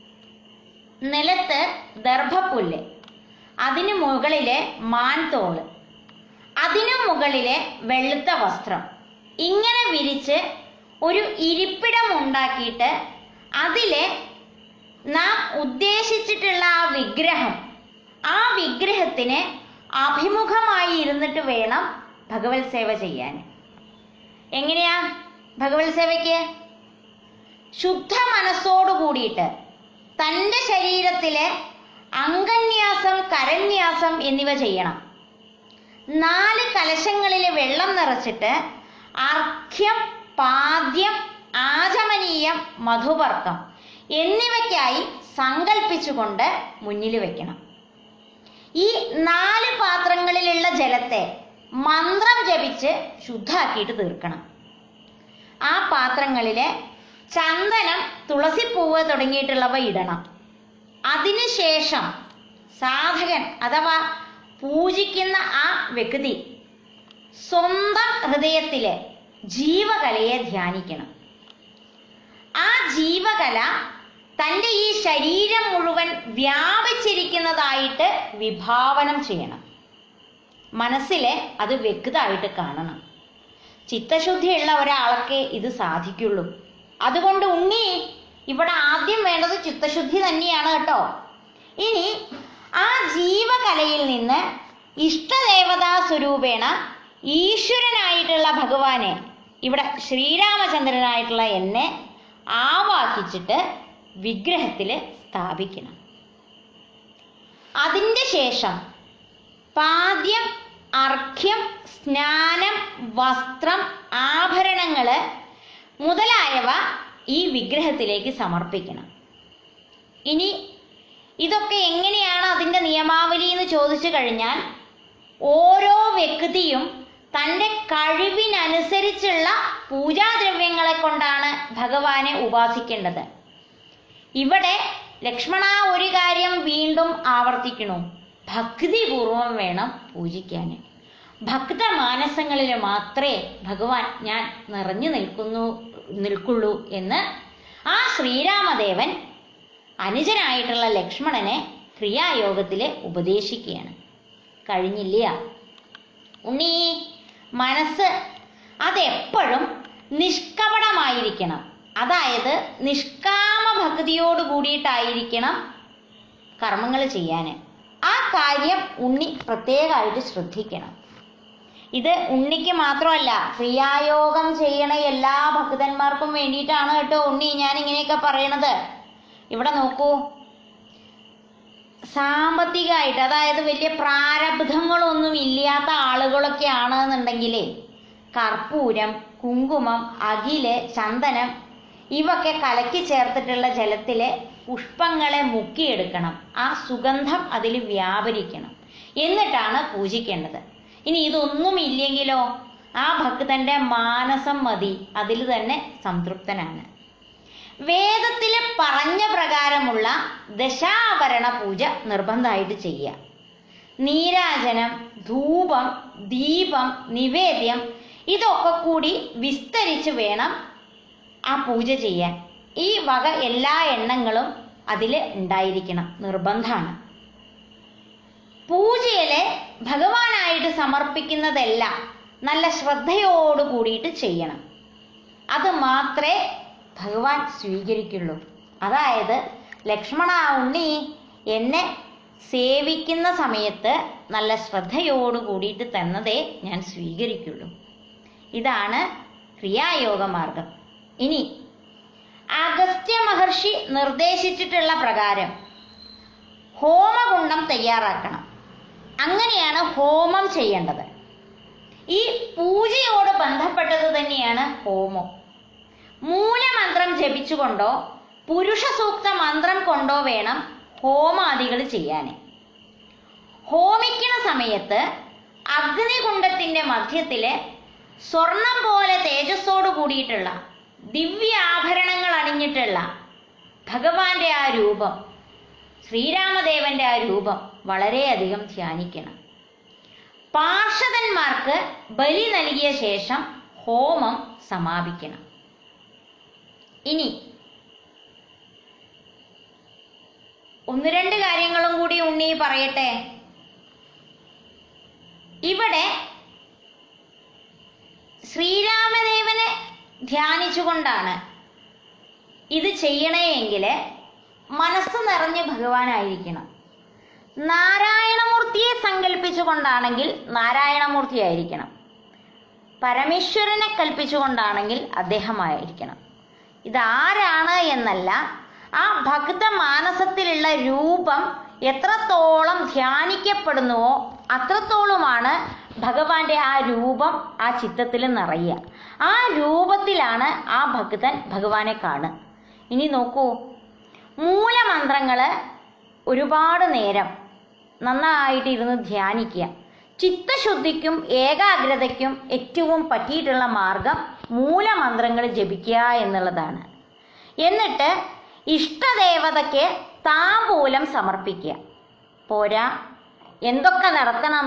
നിലത്ത് ദർഭപ്പുല്ല് അതിനു മുകളിലെ മാൻതോള് അതിനു മുകളിലെ വെളുത്ത വസ്ത്രം ഇങ്ങനെ വിരിച്ച് ഒരു ഇരിപ്പിടം ഉണ്ടാക്കിയിട്ട് അതിലെ നാം ഉദ്ദേശിച്ചിട്ടുള്ള ആ വിഗ്രഹം ആ വിഗ്രഹത്തിന് അഭിമുഖമായി ഇരുന്നിട്ട് വേണം ഭഗവത് സേവ ചെയ്യാൻ എങ്ങനെയാ ഭഗവത് സേവയ്ക്ക് ശുദ്ധ മനസ്സോടു കൂടിയിട്ട് തൻ്റെ ശരീരത്തിലെ അംഗന്യാസം കരന്യാസം എന്നിവ ചെയ്യണം നാല് കലശങ്ങളിൽ വെള്ളം നിറച്ചിട്ട് അർഘ്യം പാദ്യം ആചമനീയം മധുപർക്കം എന്നിവയ്ക്കായി സങ്കല്പിച്ചുകൊണ്ട് മുന്നിൽ വെക്കണം ഈ നാല് പാത്രങ്ങളിലുള്ള ജലത്തെ മന്ത്രം ജപിച്ച് ശുദ്ധാക്കിയിട്ട് തീർക്കണം ആ പാത്രങ്ങളിലെ ചന്ദനം തുളസിപ്പൂവ് തുടങ്ങിയിട്ടുള്ളവ ഇടണം അതിനുശേഷം സാധകൻ അഥവാ പൂജിക്കുന്ന ആ വ്യക്തി സ്വന്തം ഹൃദയത്തിലെ ജീവകലയെ ധ്യാനിക്കണം ആ ജീവകല തൻ്റെ ഈ ശരീരം മുഴുവൻ വ്യാപിച്ചിരിക്കുന്നതായിട്ട് വിഭാവനം ചെയ്യണം മനസ്സിലെ അത് വ്യക്തമായിട്ട് കാണണം ചിത്തശുദ്ധിയുള്ള ഒരാൾക്ക് ഇത് സാധിക്കുള്ളൂ അതുകൊണ്ട് ഉണ്ണി ഇവിടെ ആദ്യം വേണ്ടത് ചിത്തശുദ്ധി തന്നെയാണ് കേട്ടോ ഇനി ആ ജീവകലയിൽ നിന്ന് ഇഷ്ടദേവതാ സ്വരൂപേണ ഈശ്വരനായിട്ടുള്ള ഭഗവാനെ ഇവിടെ ശ്രീരാമചന്ദ്രനായിട്ടുള്ള എന്നെ ആവാഹിച്ചിട്ട് വിഗ്രഹത്തിൽ സ്ഥാപിക്കണം അതിൻ്റെ ശേഷം പാദ്യം അർഘ്യം സ്നാനം വസ്ത്രം ആഭരണങ്ങൾ മുതലായവ ഈ വിഗ്രഹത്തിലേക്ക് സമർപ്പിക്കണം ഇനി ഇതൊക്കെ എങ്ങനെയാണ് അതിൻ്റെ നിയമാവലി എന്ന് ചോദിച്ചു കഴിഞ്ഞാൽ ഓരോ വ്യക്തിയും തൻ്റെ കഴിവിനനുസരിച്ചുള്ള പൂജാദ്രവ്യങ്ങളെ കൊണ്ടാണ് ഭഗവാനെ ഉപാസിക്കേണ്ടത് ഇവിടെ ലക്ഷ്മണ ഒരു കാര്യം വീണ്ടും ആവർത്തിക്കണു ഭക്തിപൂർവം വേണം പൂജിക്കാൻ ഭക്തമാനസങ്ങളിൽ മാത്രമേ ഭഗവാൻ ഞാൻ നിറഞ്ഞു നിൽക്കുന്നു നിൽക്കുള്ളൂ എന്ന് ആ ശ്രീരാമദേവൻ അനുജനായിട്ടുള്ള ലക്ഷ്മണനെ ക്രിയായോഗത്തില് ഉപദേശിക്കുകയാണ് കഴിഞ്ഞില്ല ഉണ്ണി മനസ്സ് അതെപ്പോഴും നിഷ്കപടമായിരിക്കണം അതായത് നിഷ്കാമ ഭക്തിയോട് കൂടിയിട്ടായിരിക്കണം കർമ്മങ്ങൾ ചെയ്യാൻ ആ കാര്യം ഉണ്ണി പ്രത്യേകമായിട്ട് ശ്രദ്ധിക്കണം ഇത് ഉണ്ണിക്ക് മാത്രമല്ല ക്രിയായോഗം ചെയ്യണ എല്ലാ ഭക്തന്മാർക്കും വേണ്ടിയിട്ടാണ് കേട്ടോ ഉണ്ണി ഞാൻ ഇങ്ങനെയൊക്കെ പറയണത് ഇവിടെ നോക്കൂ സാമ്പത്തികമായിട്ട് അതായത് വലിയ പ്രാരബ്ധങ്ങളൊന്നും ഇല്ലാത്ത ആളുകളൊക്കെ ആണെന്നുണ്ടെങ്കിലേ കർപ്പൂരം കുങ്കുമം അകില് ചന്ദനം ഇവയൊക്കെ കലക്കി ചേർത്തിട്ടുള്ള ജലത്തിലെ പുഷ്പങ്ങളെ മുക്കിയെടുക്കണം ആ സുഗന്ധം അതിൽ വ്യാപരിക്കണം എന്നിട്ടാണ് പൂജിക്കേണ്ടത് ഇനി ഇതൊന്നും ഇല്ലെങ്കിലോ ആ ഭക്തന്റെ മാനസം മതി അതിൽ തന്നെ സംതൃപ്തനാണ് വേദത്തിൽ പറഞ്ഞ പ്രകാരമുള്ള ദശാഭരണ പൂജ നിർബന്ധമായിട്ട് ചെയ്യുക നീരാജനം ധൂപം ദീപം നിവേദ്യം ഇതൊക്കെ കൂടി വിസ്തരിച്ച് വേണം ആ പൂജ ചെയ്യാൻ ഈ വക എല്ലാ എണ്ണങ്ങളും അതിൽ ഉണ്ടായിരിക്കണം നിർബന്ധമാണ് പൂജയിലെ ഭഗവാനായിട്ട് സമർപ്പിക്കുന്നതെല്ലാം നല്ല ശ്രദ്ധയോട് കൂടിയിട്ട് ചെയ്യണം അത് മാത്രമേ ഭഗവാൻ സ്വീകരിക്കുള്ളൂ അതായത് ലക്ഷ്മണ ഉണ്ണി എന്നെ സേവിക്കുന്ന സമയത്ത് നല്ല ശ്രദ്ധയോട് കൂടിയിട്ട് തന്നതേ ഞാൻ സ്വീകരിക്കുള്ളൂ ഇതാണ് ക്രിയായോഗ മാർഗം ഇനി അഗസ്ത്യ മഹർഷി നിർദ്ദേശിച്ചിട്ടുള്ള പ്രകാരം ഹോമകുണ്ഡം തയ്യാറാക്കണം അങ്ങനെയാണ് ഹോമം ചെയ്യേണ്ടത് ഈ പൂജയോട് ബന്ധപ്പെട്ടത് തന്നെയാണ് ഹോമം മൂലമന്ത്രം ജപിച്ചുകൊണ്ടോ പുരുഷ സൂക്ത മന്ത്രം കൊണ്ടോ വേണം ഹോമാദികൾ ചെയ്യാൻ ഹോമിക്കണ സമയത്ത് അഗ്നികുണ്ഡത്തിന്റെ മധ്യത്തില് സ്വർണം പോലെ തേജസ്സോട് കൂടിയിട്ടുള്ള ദിവ്യ ആഭരണങ്ങൾ അണിഞ്ഞിട്ടുള്ള ഭഗവാന്റെ ആ രൂപം ശ്രീരാമദേവന്റെ ആ രൂപം വളരെയധികം ധ്യാനിക്കണം പാർഷദന്മാർക്ക് ബലി നൽകിയ ശേഷം ഹോമം സമാപിക്കണം ഇനി ഒന്ന് രണ്ട് കാര്യങ്ങളും കൂടി ഉണ്ണി പറയട്ടെ ഇവിടെ ശ്രീരാമദേവനെ ധ്യാനിച്ചുകൊണ്ടാണ് ഇത് ചെയ്യണമെങ്കിൽ മനസ്സ് നിറഞ്ഞ് ഭഗവാനായിരിക്കണം നാരായണമൂർത്തിയെ സങ്കല്പിച്ചുകൊണ്ടാണെങ്കിൽ നാരായണമൂർത്തി ആയിരിക്കണം പരമേശ്വരനെ കൽപ്പിച്ചുകൊണ്ടാണെങ്കിൽ അദ്ദേഹമായിരിക്കണം ഇതാരാണ് എന്നല്ല ആ ഭക്ത മാനസത്തിലുള്ള രൂപം എത്രത്തോളം ധ്യാനിക്കപ്പെടുന്നുവോ അത്രത്തോളമാണ് ഭഗവാന്റെ ആ രൂപം ആ ചിത്തത്തിൽ നിറയുക ആ രൂപത്തിലാണ് ആ ഭക്തൻ ഭഗവാനെ കാണുക ഇനി നോക്കൂ മൂലമന്ത്രങ്ങള് ഒരുപാട് നേരം നന്നായിട്ട് ഇരുന്ന് ധ്യാനിക്കുക ചിത്തശുദ്ധിക്കും ഏകാഗ്രതയ്ക്കും ഏറ്റവും പറ്റിയിട്ടുള്ള മാർഗം മൂലമന്ത്രങ്ങൾ ജപിക്കുക എന്നുള്ളതാണ് എന്നിട്ട് ഇഷ്ടദേവതയ്ക്ക് താമ്പൂലം സമർപ്പിക്കുക പോരാ എന്തൊക്കെ നടത്തണം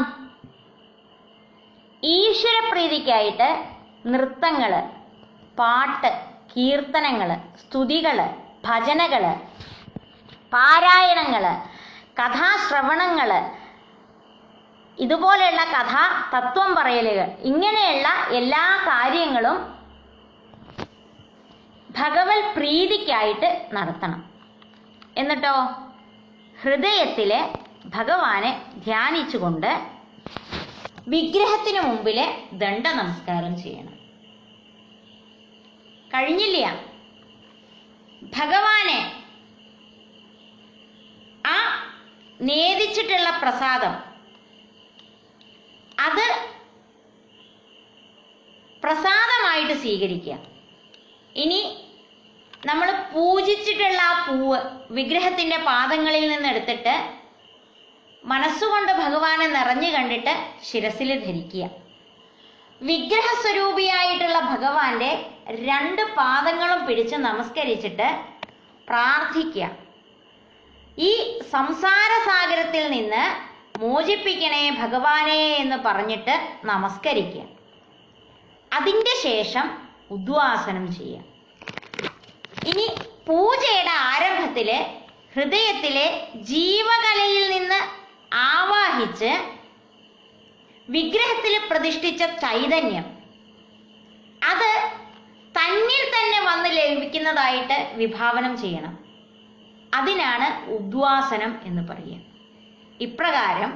ഈശ്വരപ്രീതിക്കായിട്ട് നൃത്തങ്ങള് പാട്ട് കീർത്തനങ്ങള് സ്തുതികള് ഭജനകള് പാരായണങ്ങള് കഥാശ്രവണങ്ങള് ഇതുപോലെയുള്ള കഥാ തത്വം പറയലുകൾ ഇങ്ങനെയുള്ള എല്ലാ കാര്യങ്ങളും ഭഗവത് പ്രീതിക്കായിട്ട് നടത്തണം എന്നിട്ടോ ഹൃദയത്തിലെ ഭഗവാനെ ധ്യാനിച്ചുകൊണ്ട് വിഗ്രഹത്തിന് മുമ്പിലെ ദണ്ഡ നമസ്കാരം ചെയ്യണം കഴിഞ്ഞില്ല ഭഗവാനെ ആ നേദിച്ചിട്ടുള്ള പ്രസാദം അത് പ്രസാദമായിട്ട് സ്വീകരിക്കുക ഇനി നമ്മൾ പൂജിച്ചിട്ടുള്ള ആ പൂവ് വിഗ്രഹത്തിന്റെ പാദങ്ങളിൽ നിന്ന് എടുത്തിട്ട് മനസ്സുകൊണ്ട് ഭഗവാനെ നിറഞ്ഞു കണ്ടിട്ട് ശിരസിൽ ധരിക്കുക വിഗ്രഹസ്വരൂപിയായിട്ടുള്ള ഭഗവാന്റെ രണ്ട് പാദങ്ങളും പിടിച്ച് നമസ്കരിച്ചിട്ട് പ്രാർത്ഥിക്കുക ഈ സംസാര സാഗരത്തിൽ നിന്ന് മോചിപ്പിക്കണേ ഭഗവാനെ എന്ന് പറഞ്ഞിട്ട് നമസ്കരിക്കുക അതിൻ്റെ ശേഷം ഉദ്വാസനം ചെയ്യുക ഇനി പൂജയുടെ ആരംഭത്തില് ഹൃദയത്തിലെ ജീവകലയിൽ നിന്ന് ആവാഹിച്ച് വിഗ്രഹത്തിൽ പ്രതിഷ്ഠിച്ച ചൈതന്യം അത് തന്നിൽ തന്നെ വന്ന് ലഭിക്കുന്നതായിട്ട് വിഭാവനം ചെയ്യണം അതിനാണ് ഉദ്വാസനം എന്ന് പറയുക ഇപ്രകാരം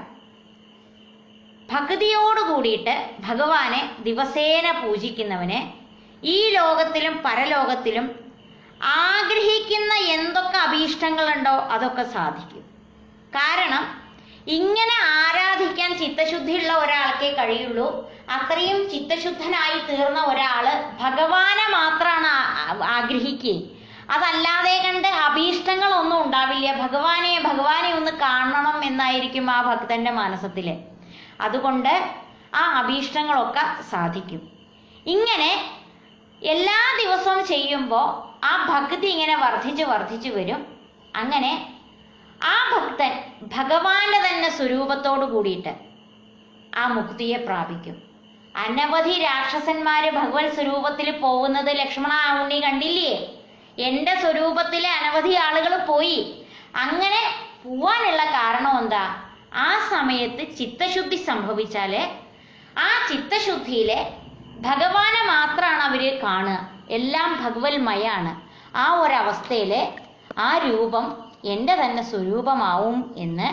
ഭക്തിയോട് കൂടിയിട്ട് ഭഗവാനെ ദിവസേന പൂജിക്കുന്നവന് ഈ ലോകത്തിലും പരലോകത്തിലും ആഗ്രഹിക്കുന്ന എന്തൊക്കെ അഭീഷ്ടങ്ങളുണ്ടോ അതൊക്കെ സാധിക്കും കാരണം ഇങ്ങനെ ആരാധിക്കാൻ ചിത്തശുദ്ധിയുള്ള ഒരാൾക്കേ കഴിയുള്ളൂ അത്രയും ചിത്തശുദ്ധനായി തീർന്ന ഒരാള് ഭഗവാനെ മാത്രമാണ് ആ- ആഗ്രഹിക്കുക അതല്ലാതെ കണ്ട് അഭീഷ്ടങ്ങളൊന്നും ഉണ്ടാവില്ല ഭഗവാനെ ഭഗവാനെ ഒന്ന് കാണണം എന്നായിരിക്കും ആ ഭക്തന്റെ മനസ്സത്തില് അതുകൊണ്ട് ആ അഭീഷ്ടങ്ങളൊക്കെ സാധിക്കും ഇങ്ങനെ എല്ലാ ദിവസവും ചെയ്യുമ്പോൾ ആ ഭക്തി ഇങ്ങനെ വർദ്ധിച്ചു വർദ്ധിച്ചു വരും അങ്ങനെ ആ ഭക്തൻ ഭഗവാന്റെ തന്നെ സ്വരൂപത്തോട് കൂടിയിട്ട് ആ മുക്തിയെ പ്രാപിക്കും അനവധി രാക്ഷസന്മാര് ഭഗവത് സ്വരൂപത്തിൽ പോകുന്നത് ലക്ഷ്മണ ഉണ്ണി കണ്ടില്ലേ എന്റെ സ്വരൂപത്തിലെ അനവധി ആളുകൾ പോയി അങ്ങനെ പോവാനുള്ള കാരണം എന്താ ആ സമയത്ത് ചിത്തശുദ്ധി സംഭവിച്ചാല് ആ ചിത്തശുദ്ധിയിലെ ഭഗവാനെ മാത്രമാണ് അവര് കാണുക എല്ലാം ഭഗവത്മയാണ് ആ ഒരവസ്ഥയില് ആ രൂപം എൻ്റെ തന്നെ സ്വരൂപമാവും എന്ന്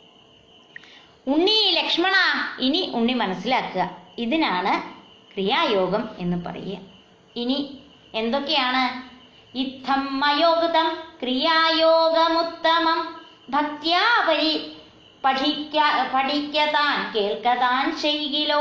ഉണ്ണി ലക്ഷ്മണ ഇനി ഉണ്ണി മനസ്സിലാക്കുക ഇതിനാണ് ക്രിയായോഗം എന്ന് പറയുക ഇനി എന്തൊക്കെയാണ് ഇത്തം മയോഗതം ക്രിയായോഗമുത്തമം ഭക്ത്യാ പരി പഠിക്ക പഠിക്കതാൻ കേൾക്കതാൻ ചെയ്കിലോ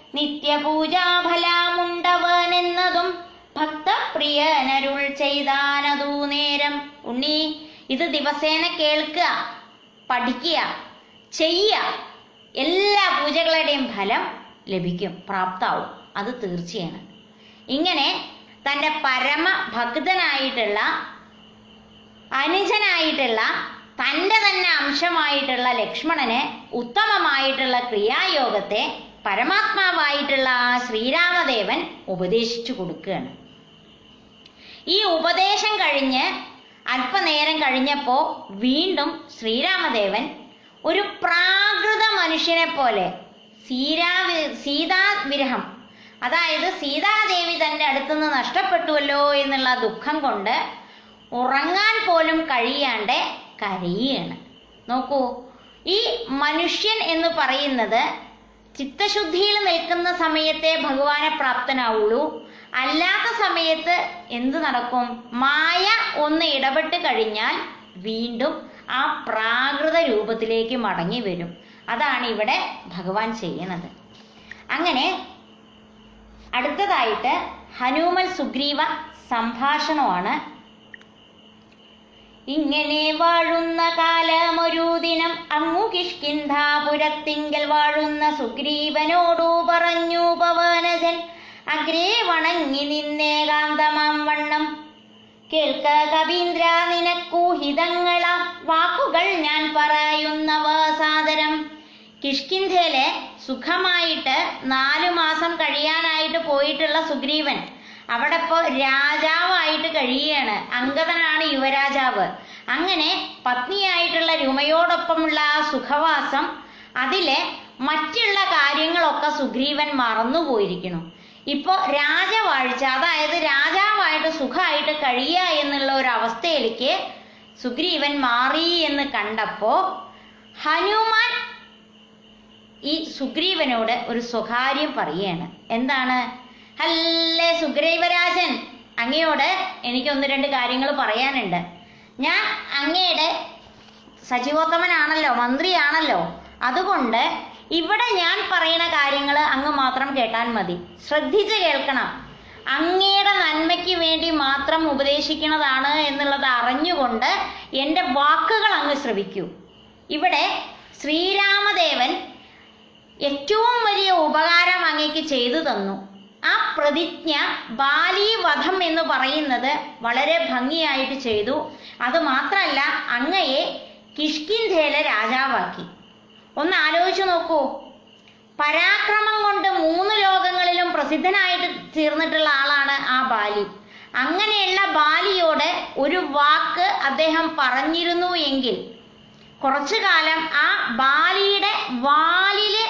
നിത്യപൂജാഫലമുണ്ടവനെന്നതും ഭക്തപ്രിയനരുൾ ചെയ്താനതു നേരം ഉണ്ണി ഇത് ദിവസേന കേൾക്കുക പഠിക്കുക ചെയ്യുക എല്ലാ പൂജകളുടെയും ഫലം ലഭിക്കും പ്രാപ്താവും അത് തീർച്ചയാണ് ഇങ്ങനെ തൻ്റെ പരമ ഭക്തനായിട്ടുള്ള അനുജനായിട്ടുള്ള തൻ്റെ തന്നെ അംശമായിട്ടുള്ള ലക്ഷ്മണന് ഉത്തമമായിട്ടുള്ള ക്രിയായോഗത്തെ പരമാത്മാവായിട്ടുള്ള ആ ശ്രീരാമദേവൻ ഉപദേശിച്ചു കൊടുക്കുകയാണ് ഈ ഉപദേശം കഴിഞ്ഞ് അല്പനേരം കഴിഞ്ഞപ്പോ വീണ്ടും ശ്രീരാമദേവൻ ഒരു പ്രാകൃത മനുഷ്യനെ പോലെ സീരാ സീതാവിരഹം അതായത് സീതാദേവി തന്റെ അടുത്തുനിന്ന് നഷ്ടപ്പെട്ടുവല്ലോ എന്നുള്ള ദുഃഖം കൊണ്ട് ഉറങ്ങാൻ പോലും കഴിയാണ്ട് കരയുകയാണ് നോക്കൂ ഈ മനുഷ്യൻ എന്ന് പറയുന്നത് ചിത്തശുദ്ധിയിൽ നിൽക്കുന്ന സമയത്തെ ഭഗവാനെ പ്രാപ്തനാവുള്ളൂ അല്ലാത്ത സമയത്ത് എന്ത് നടക്കും മായ ഒന്ന് ഇടപെട്ട് കഴിഞ്ഞാൽ വീണ്ടും ആ പ്രാകൃത രൂപത്തിലേക്ക് മടങ്ങി വരും അതാണ് ഇവിടെ ഭഗവാൻ ചെയ്യുന്നത് അങ്ങനെ അടുത്തതായിട്ട് ഹനുമൽ സുഗ്രീവ സംഭാഷണമാണ് ഇങ്ങനെ വാഴുന്ന കാലമൊരു ദിനം അങ്ങു കിഷ്കിന്ധാപുരത്തിങ്കൽ വാഴുന്ന സുഗ്രീവനോടു പറഞ്ഞു പവനജൻ അഗ്രേ വണങ്ങി നിന്നേകാന്തമാം വണ്ണം കേൾക്ക കവീന്ദ്ര നിനക്കൂഹിതങ്ങളാം വാക്കുകൾ ഞാൻ പറയുന്നവ സാദരം കിഷ്കിന്ധയിലെ സുഖമായിട്ട് നാലു മാസം കഴിയാനായിട്ട് പോയിട്ടുള്ള സുഗ്രീവൻ അവിടെ ഇപ്പോ രാജാവായിട്ട് കഴിയുകയാണ് അങ്കദനാണ് യുവരാജാവ് അങ്ങനെ പത്നിയായിട്ടുള്ള രുമയോടൊപ്പമുള്ള ആ സുഖവാസം അതിലെ മറ്റുള്ള കാര്യങ്ങളൊക്കെ സുഗ്രീവൻ മറന്നുപോയിരിക്കുന്നു ഇപ്പോ രാജവാഴ്ച അതായത് രാജാവായിട്ട് സുഖമായിട്ട് കഴിയുക എന്നുള്ള ഒരു അവസ്ഥയിലേക്ക് സുഗ്രീവൻ മാറി എന്ന് കണ്ടപ്പോ ഹനുമാൻ ഈ സുഗ്രീവനോട് ഒരു സ്വകാര്യം പറയുകയാണ് എന്താണ് ഹല്ലേ സുഗ്രീവരാജൻ അങ്ങയോട് എനിക്ക് ഒന്ന് രണ്ട് കാര്യങ്ങൾ പറയാനുണ്ട് ഞാൻ അങ്ങയുടെ സജീവോത്തമനാണല്ലോ മന്ത്രിയാണല്ലോ അതുകൊണ്ട് ഇവിടെ ഞാൻ പറയുന്ന കാര്യങ്ങൾ അങ്ങ് മാത്രം കേട്ടാൽ മതി ശ്രദ്ധിച്ച് കേൾക്കണം അങ്ങയുടെ നന്മയ്ക്ക് വേണ്ടി മാത്രം ഉപദേശിക്കുന്നതാണ് എന്നുള്ളത് അറിഞ്ഞുകൊണ്ട് എൻ്റെ വാക്കുകൾ അങ്ങ് ശ്രവിക്കൂ ഇവിടെ ശ്രീരാമദേവൻ ഏറ്റവും വലിയ ഉപകാരം അങ്ങേക്ക് ചെയ്തു തന്നു ആ പ്രതിജ്ഞ ബാലി വധം എന്ന് പറയുന്നത് വളരെ ഭംഗിയായിട്ട് ചെയ്തു അത് മാത്രമല്ല അങ്ങയെ കിഷ്കിന്ധയിലെ രാജാവാക്കി ഒന്ന് ആലോചിച്ചു നോക്കൂ പരാക്രമം കൊണ്ട് മൂന്ന് ലോകങ്ങളിലും പ്രസിദ്ധനായിട്ട് തീർന്നിട്ടുള്ള ആളാണ് ആ ബാലി അങ്ങനെയുള്ള ബാലിയോട് ഒരു വാക്ക് അദ്ദേഹം പറഞ്ഞിരുന്നു എങ്കിൽ കുറച്ചു കാലം ആ ബാലിയുടെ വാലില്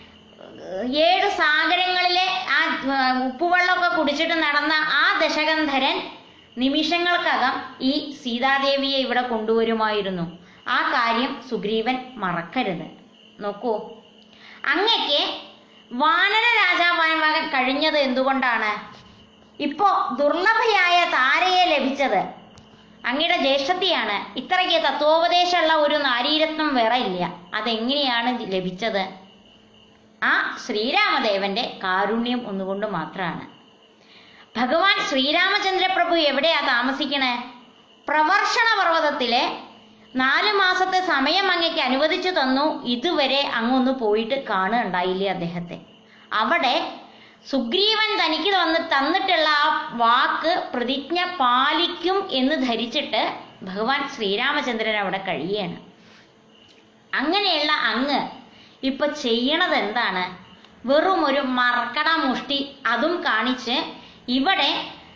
ഏഴ് സാഗരങ്ങളിലെ ആ ഏർ, ഉപ്പുവെള്ളമൊക്കെ കുടിച്ചിട്ട് നടന്ന ആ ദശകന്ധരൻ നിമിഷങ്ങൾക്കകം ഈ സീതാദേവിയെ ഇവിടെ കൊണ്ടുവരുമായിരുന്നു ആ കാര്യം സുഗ്രീവൻ മറക്കരുത് നോക്കൂ അങ്ങക്ക് വാനര രാജാവാൻ കഴിഞ്ഞത് എന്തുകൊണ്ടാണ് ഇപ്പോ ദുർലഭയായ താരയെ ലഭിച്ചത് അങ്ങയുടെ ജ്യേഷ്ഠത്തിയാണ് ഇത്രയ്ക്ക് തത്വോപദേശമുള്ള ഒരു നാരീരത്നം വേറെ ഇല്ല അതെങ്ങനെയാണ് ലഭിച്ചത് ആ ശ്രീരാമദേവന്റെ കാരുണ്യം ഒന്നുകൊണ്ട് മാത്രമാണ് ഭഗവാൻ ശ്രീരാമചന്ദ്രപ്രഭു എവിടെയാ താമസിക്കണേ പ്രവർഷണ പർവ്വതത്തിലെ നാല് മാസത്തെ സമയം അങ്ങക്ക് അനുവദിച്ചു തന്നു ഇതുവരെ അങ്ങൊന്ന് പോയിട്ട് കാണുകയുണ്ടായില്ലേ അദ്ദേഹത്തെ അവിടെ സുഗ്രീവൻ തനിക്ക് വന്ന് തന്നിട്ടുള്ള ആ വാക്ക് പ്രതിജ്ഞ പാലിക്കും എന്ന് ധരിച്ചിട്ട് ഭഗവാൻ ശ്രീരാമചന്ദ്രൻ അവിടെ കഴിയാണ് അങ്ങനെയുള്ള അങ്ങ് ഇപ്പൊ ചെയ്യണത് എന്താണ് വെറും ഒരു മർക്കട മുഷ്ടി അതും കാണിച്ച് ഇവിടെ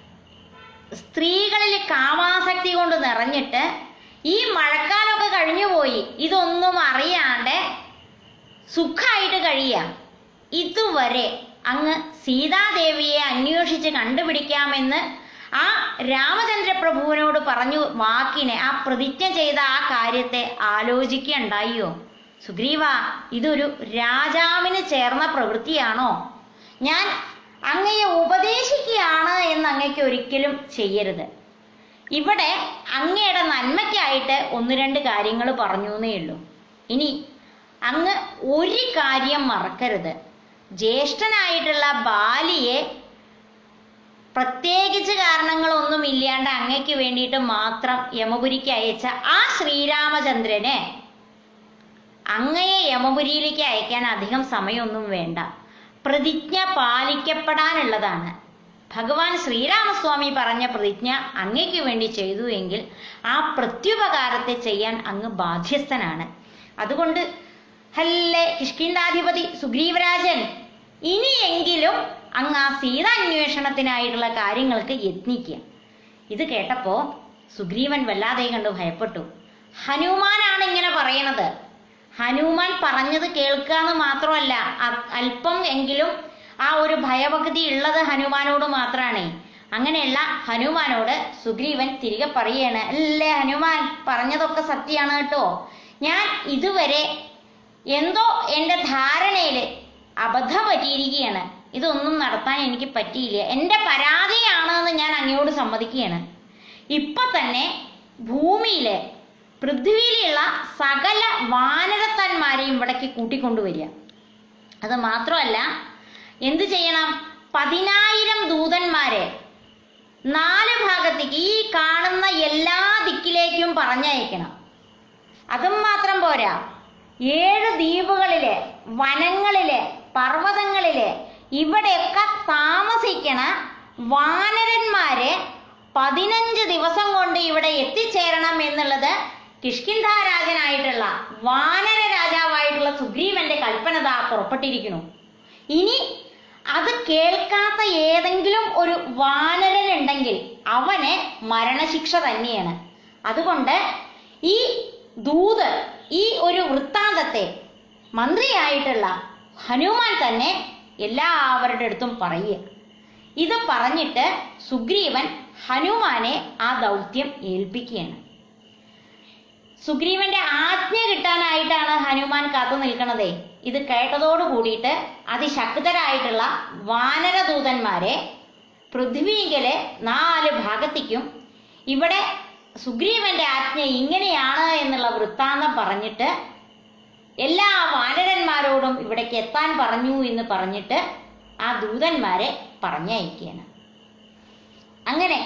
സ്ത്രീകളിൽ കാമാസക്തി കൊണ്ട് നിറഞ്ഞിട്ട് ഈ മഴക്കാലമൊക്കെ കഴിഞ്ഞുപോയി ഇതൊന്നും അറിയാണ്ട് സുഖമായിട്ട് കഴിയാം ഇതുവരെ അങ്ങ് സീതാദേവിയെ അന്വേഷിച്ച് കണ്ടുപിടിക്കാമെന്ന് ആ രാമചന്ദ്രപ്രഭുവിനോട് പറഞ്ഞു വാക്കിനെ ആ പ്രതിജ്ഞ ചെയ്ത ആ കാര്യത്തെ ആലോചിക്കുകയുണ്ടായോ സുഗ്രീവ ഇതൊരു രാജാവിന് ചേർന്ന പ്രവൃത്തിയാണോ ഞാൻ അങ്ങയെ ഉപദേശിക്കുകയാണ് എന്ന് അങ്ങയ്ക്ക് ഒരിക്കലും ചെയ്യരുത് ഇവിടെ അങ്ങയുടെ നന്മയ്ക്കായിട്ട് ഒന്ന് രണ്ട് കാര്യങ്ങൾ പറഞ്ഞു എന്നേ ഉള്ളൂ ഇനി അങ്ങ് ഒരു കാര്യം മറക്കരുത് ജ്യേഷ്ഠനായിട്ടുള്ള ബാലിയെ പ്രത്യേകിച്ച് കാരണങ്ങളൊന്നും ഇല്ലാണ്ട് അങ്ങയ്ക്ക് വേണ്ടിയിട്ട് മാത്രം യമപുരിക്ക് അയച്ച ആ ശ്രീരാമചന്ദ്രനെ അങ്ങയെ യമപുരിയിലേക്ക് അയക്കാൻ അധികം സമയമൊന്നും വേണ്ട പ്രതിജ്ഞ പാലിക്കപ്പെടാനുള്ളതാണ് ഭഗവാൻ ശ്രീരാമസ്വാമി പറഞ്ഞ പ്രതിജ്ഞ അങ്ങയ്ക്ക് വേണ്ടി ചെയ്തു എങ്കിൽ ആ പ്രത്യുപകാരത്തെ ചെയ്യാൻ അങ്ങ് ബാധ്യസ്ഥനാണ് അതുകൊണ്ട് ഹല്ലേ കിഷ്കിന്താധിപതി സുഗ്രീവരാജൻ ഇനിയെങ്കിലും അങ്ങ് ആ സീതാന്വേഷണത്തിനായിട്ടുള്ള കാര്യങ്ങൾക്ക് യത്നിക്കുക ഇത് കേട്ടപ്പോ സുഗ്രീവൻ വല്ലാതെ കണ്ടു ഭയപ്പെട്ടു ഹനുമാനാണ് ഇങ്ങനെ പറയണത് ഹനുമാൻ പറഞ്ഞത് കേൾക്കുക എന്ന് മാത്രമല്ല അ- അല്പം എങ്കിലും ആ ഒരു ഭയഭക്തി ഉള്ളത് ഹനുമാനോട് മാത്രമാണ് അങ്ങനെയുള്ള ഹനുമാനോട് സുഗ്രീവൻ തിരികെ പറയാണ് അല്ലേ ഹനുമാൻ പറഞ്ഞതൊക്കെ സത്യമാണ് കേട്ടോ ഞാൻ ഇതുവരെ എന്തോ എൻ്റെ ധാരണയില് അബദ്ധം പറ്റിയിരിക്കുകയാണ് ഇതൊന്നും നടത്താൻ എനിക്ക് പറ്റിയില്ല എൻ്റെ പരാതിയാണ് എന്ന് ഞാൻ അങ്ങയോട് സമ്മതിക്കുകയാണ് ഇപ്പൊ തന്നെ ഭൂമിയിലെ പൃഥ്വിയിലുള്ള സകല വാനരത്തന്മാരെയും ഇവിടേക്ക് കൂട്ടിക്കൊണ്ടുവരിക അത് മാത്രമല്ല എന്ത് ചെയ്യണം പതിനായിരം ദൂതന്മാരെ നാല് ഭാഗത്തേക്ക് ഈ കാണുന്ന എല്ലാ ദിക്കിലേക്കും പറഞ്ഞയക്കണം അതും മാത്രം പോരാ ഏഴ് ദ്വീപുകളിലെ വനങ്ങളിലെ പർവ്വതങ്ങളിലെ ഇവിടെയൊക്കെ താമസിക്കണ വാനരന്മാരെ പതിനഞ്ച് ദിവസം കൊണ്ട് ഇവിടെ എത്തിച്ചേരണം എന്നുള്ളത് കിഷ്കിന്ധാരാജനായിട്ടുള്ള വാനര രാജാവായിട്ടുള്ള സുഗ്രീവന്റെ കൽപ്പന ദാ പുറപ്പെട്ടിരിക്കുന്നു ഇനി അത് കേൾക്കാത്ത ഏതെങ്കിലും ഒരു വാനരൻ ഉണ്ടെങ്കിൽ അവന് മരണശിക്ഷ തന്നെയാണ് അതുകൊണ്ട് ഈ ദൂത് ഈ ഒരു വൃത്താന്തത്തെ മന്ത്രിയായിട്ടുള്ള ഹനുമാൻ തന്നെ എല്ലാവരുടെ അടുത്തും പറയുക ഇത് പറഞ്ഞിട്ട് സുഗ്രീവൻ ഹനുമാനെ ആ ദൗത്യം ഏൽപ്പിക്കുകയാണ് സുഗ്രീവന്റെ ആജ്ഞ കിട്ടാനായിട്ടാണ് ഹനുമാൻ കാത്തു നിൽക്കണതേ ഇത് കേട്ടതോട് കൂടിയിട്ട് അതിശക്തരായിട്ടുള്ള വാനരദൂതന്മാരെ പൃഥ്വിയിലെ നാല് ഭാഗത്തേക്കും ഇവിടെ സുഗ്രീവന്റെ ആജ്ഞ ഇങ്ങനെയാണ് എന്നുള്ള വൃത്താന്തം പറഞ്ഞിട്ട് എല്ലാ വാനരന്മാരോടും ഇവിടേക്ക് എത്താൻ പറഞ്ഞു എന്ന് പറഞ്ഞിട്ട് ആ ദൂതന്മാരെ പറഞ്ഞയക്കുകയാണ് അങ്ങനെ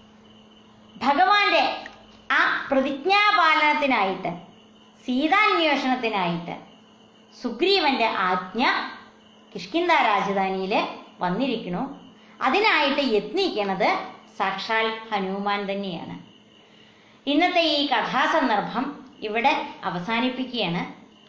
ഭഗവാന്റെ ആ പ്രതിജ്ഞാപാലനത്തിനായിട്ട് സീതാന്വേഷണത്തിനായിട്ട് സുഗ്രീവന്റെ ആജ്ഞ കിഷ്കിന്ത രാജധാനിയിൽ വന്നിരിക്കണു അതിനായിട്ട് യത്നിക്കണത് സാക്ഷാൽ ഹനുമാൻ തന്നെയാണ് ഇന്നത്തെ ഈ കഥാസന്ദർഭം ഇവിടെ അവസാനിപ്പിക്കുകയാണ്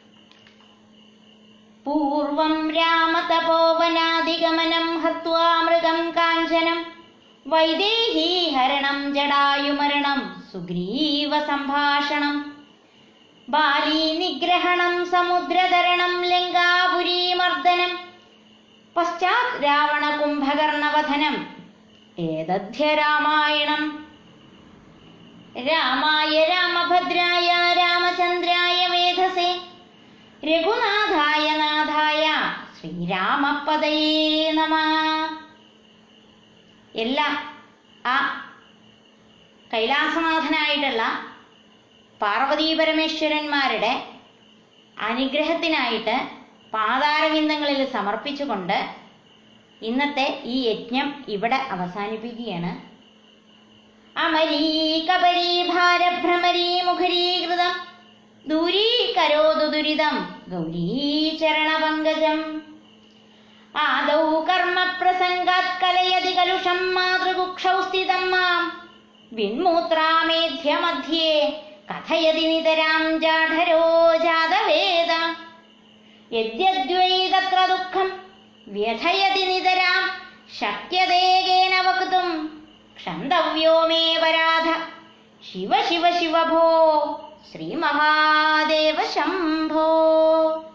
പൂർവം രാമതപോവനാദിഗമനം ഹത്വാ മൃഗം കാഞ്ചനം വൈദേഹീഹരണം ജടായുമരണം സുഗ്രീവ സംഭാഷണം ബാലീ നിഗ്രഹണം സമുദ്രതരണം ലങ്കാപുരീമർദ്ദനം പശ്ചാത് രാവണ കുംഭകർണവധനം ഏതധ്യ രാമായണം രാമായ രാമഭദ്രായ രാമചന്ദ്രായ വേധസേ രഘുനാഥായ നാഥായ ശ്രീരാമപദയേ നമ എല്ലാം ആ കൈലാസനാഥനായിട്ടുള്ള പാർവതീ പരമേശ്വരന്മാരുടെ അനുഗ്രഹത്തിനായിട്ട് പാതാരവിന്ദങ്ങളിൽ സമർപ്പിച്ചുകൊണ്ട് ഇന്നത്തെ ഈ യജ്ഞം ഇവിടെ അവസാനിപ്പിക്കുകയാണ് അമരീ കബരീ ഭാരഭ്രമരീ മുഖരീകൃതം ദൂരീകരോതു ദുരിതം ഗൗരീചരണപങ്കജം ആദൗ കർമ്മ പ്രസംഗാത് കലയതി കലുഷം മാതൃകുക്ഷൗ സ്ഥിതം മാം വിൺമൂത്രാമേധ്യമധ്യേ കഥയതി നിതരാം ജാഠരോ ജാതവേദ യദ്യദ്വൈ തത്ര ദുഃഖം വ്യഥയതി നിതരാം ശക്യതേകേന വക്തും ക്ഷന്തവ്യോ മേ പരാധ ശിവ ശിവ ശിവ ഭോ ശ്രീമഹാദേവ ശംഭോ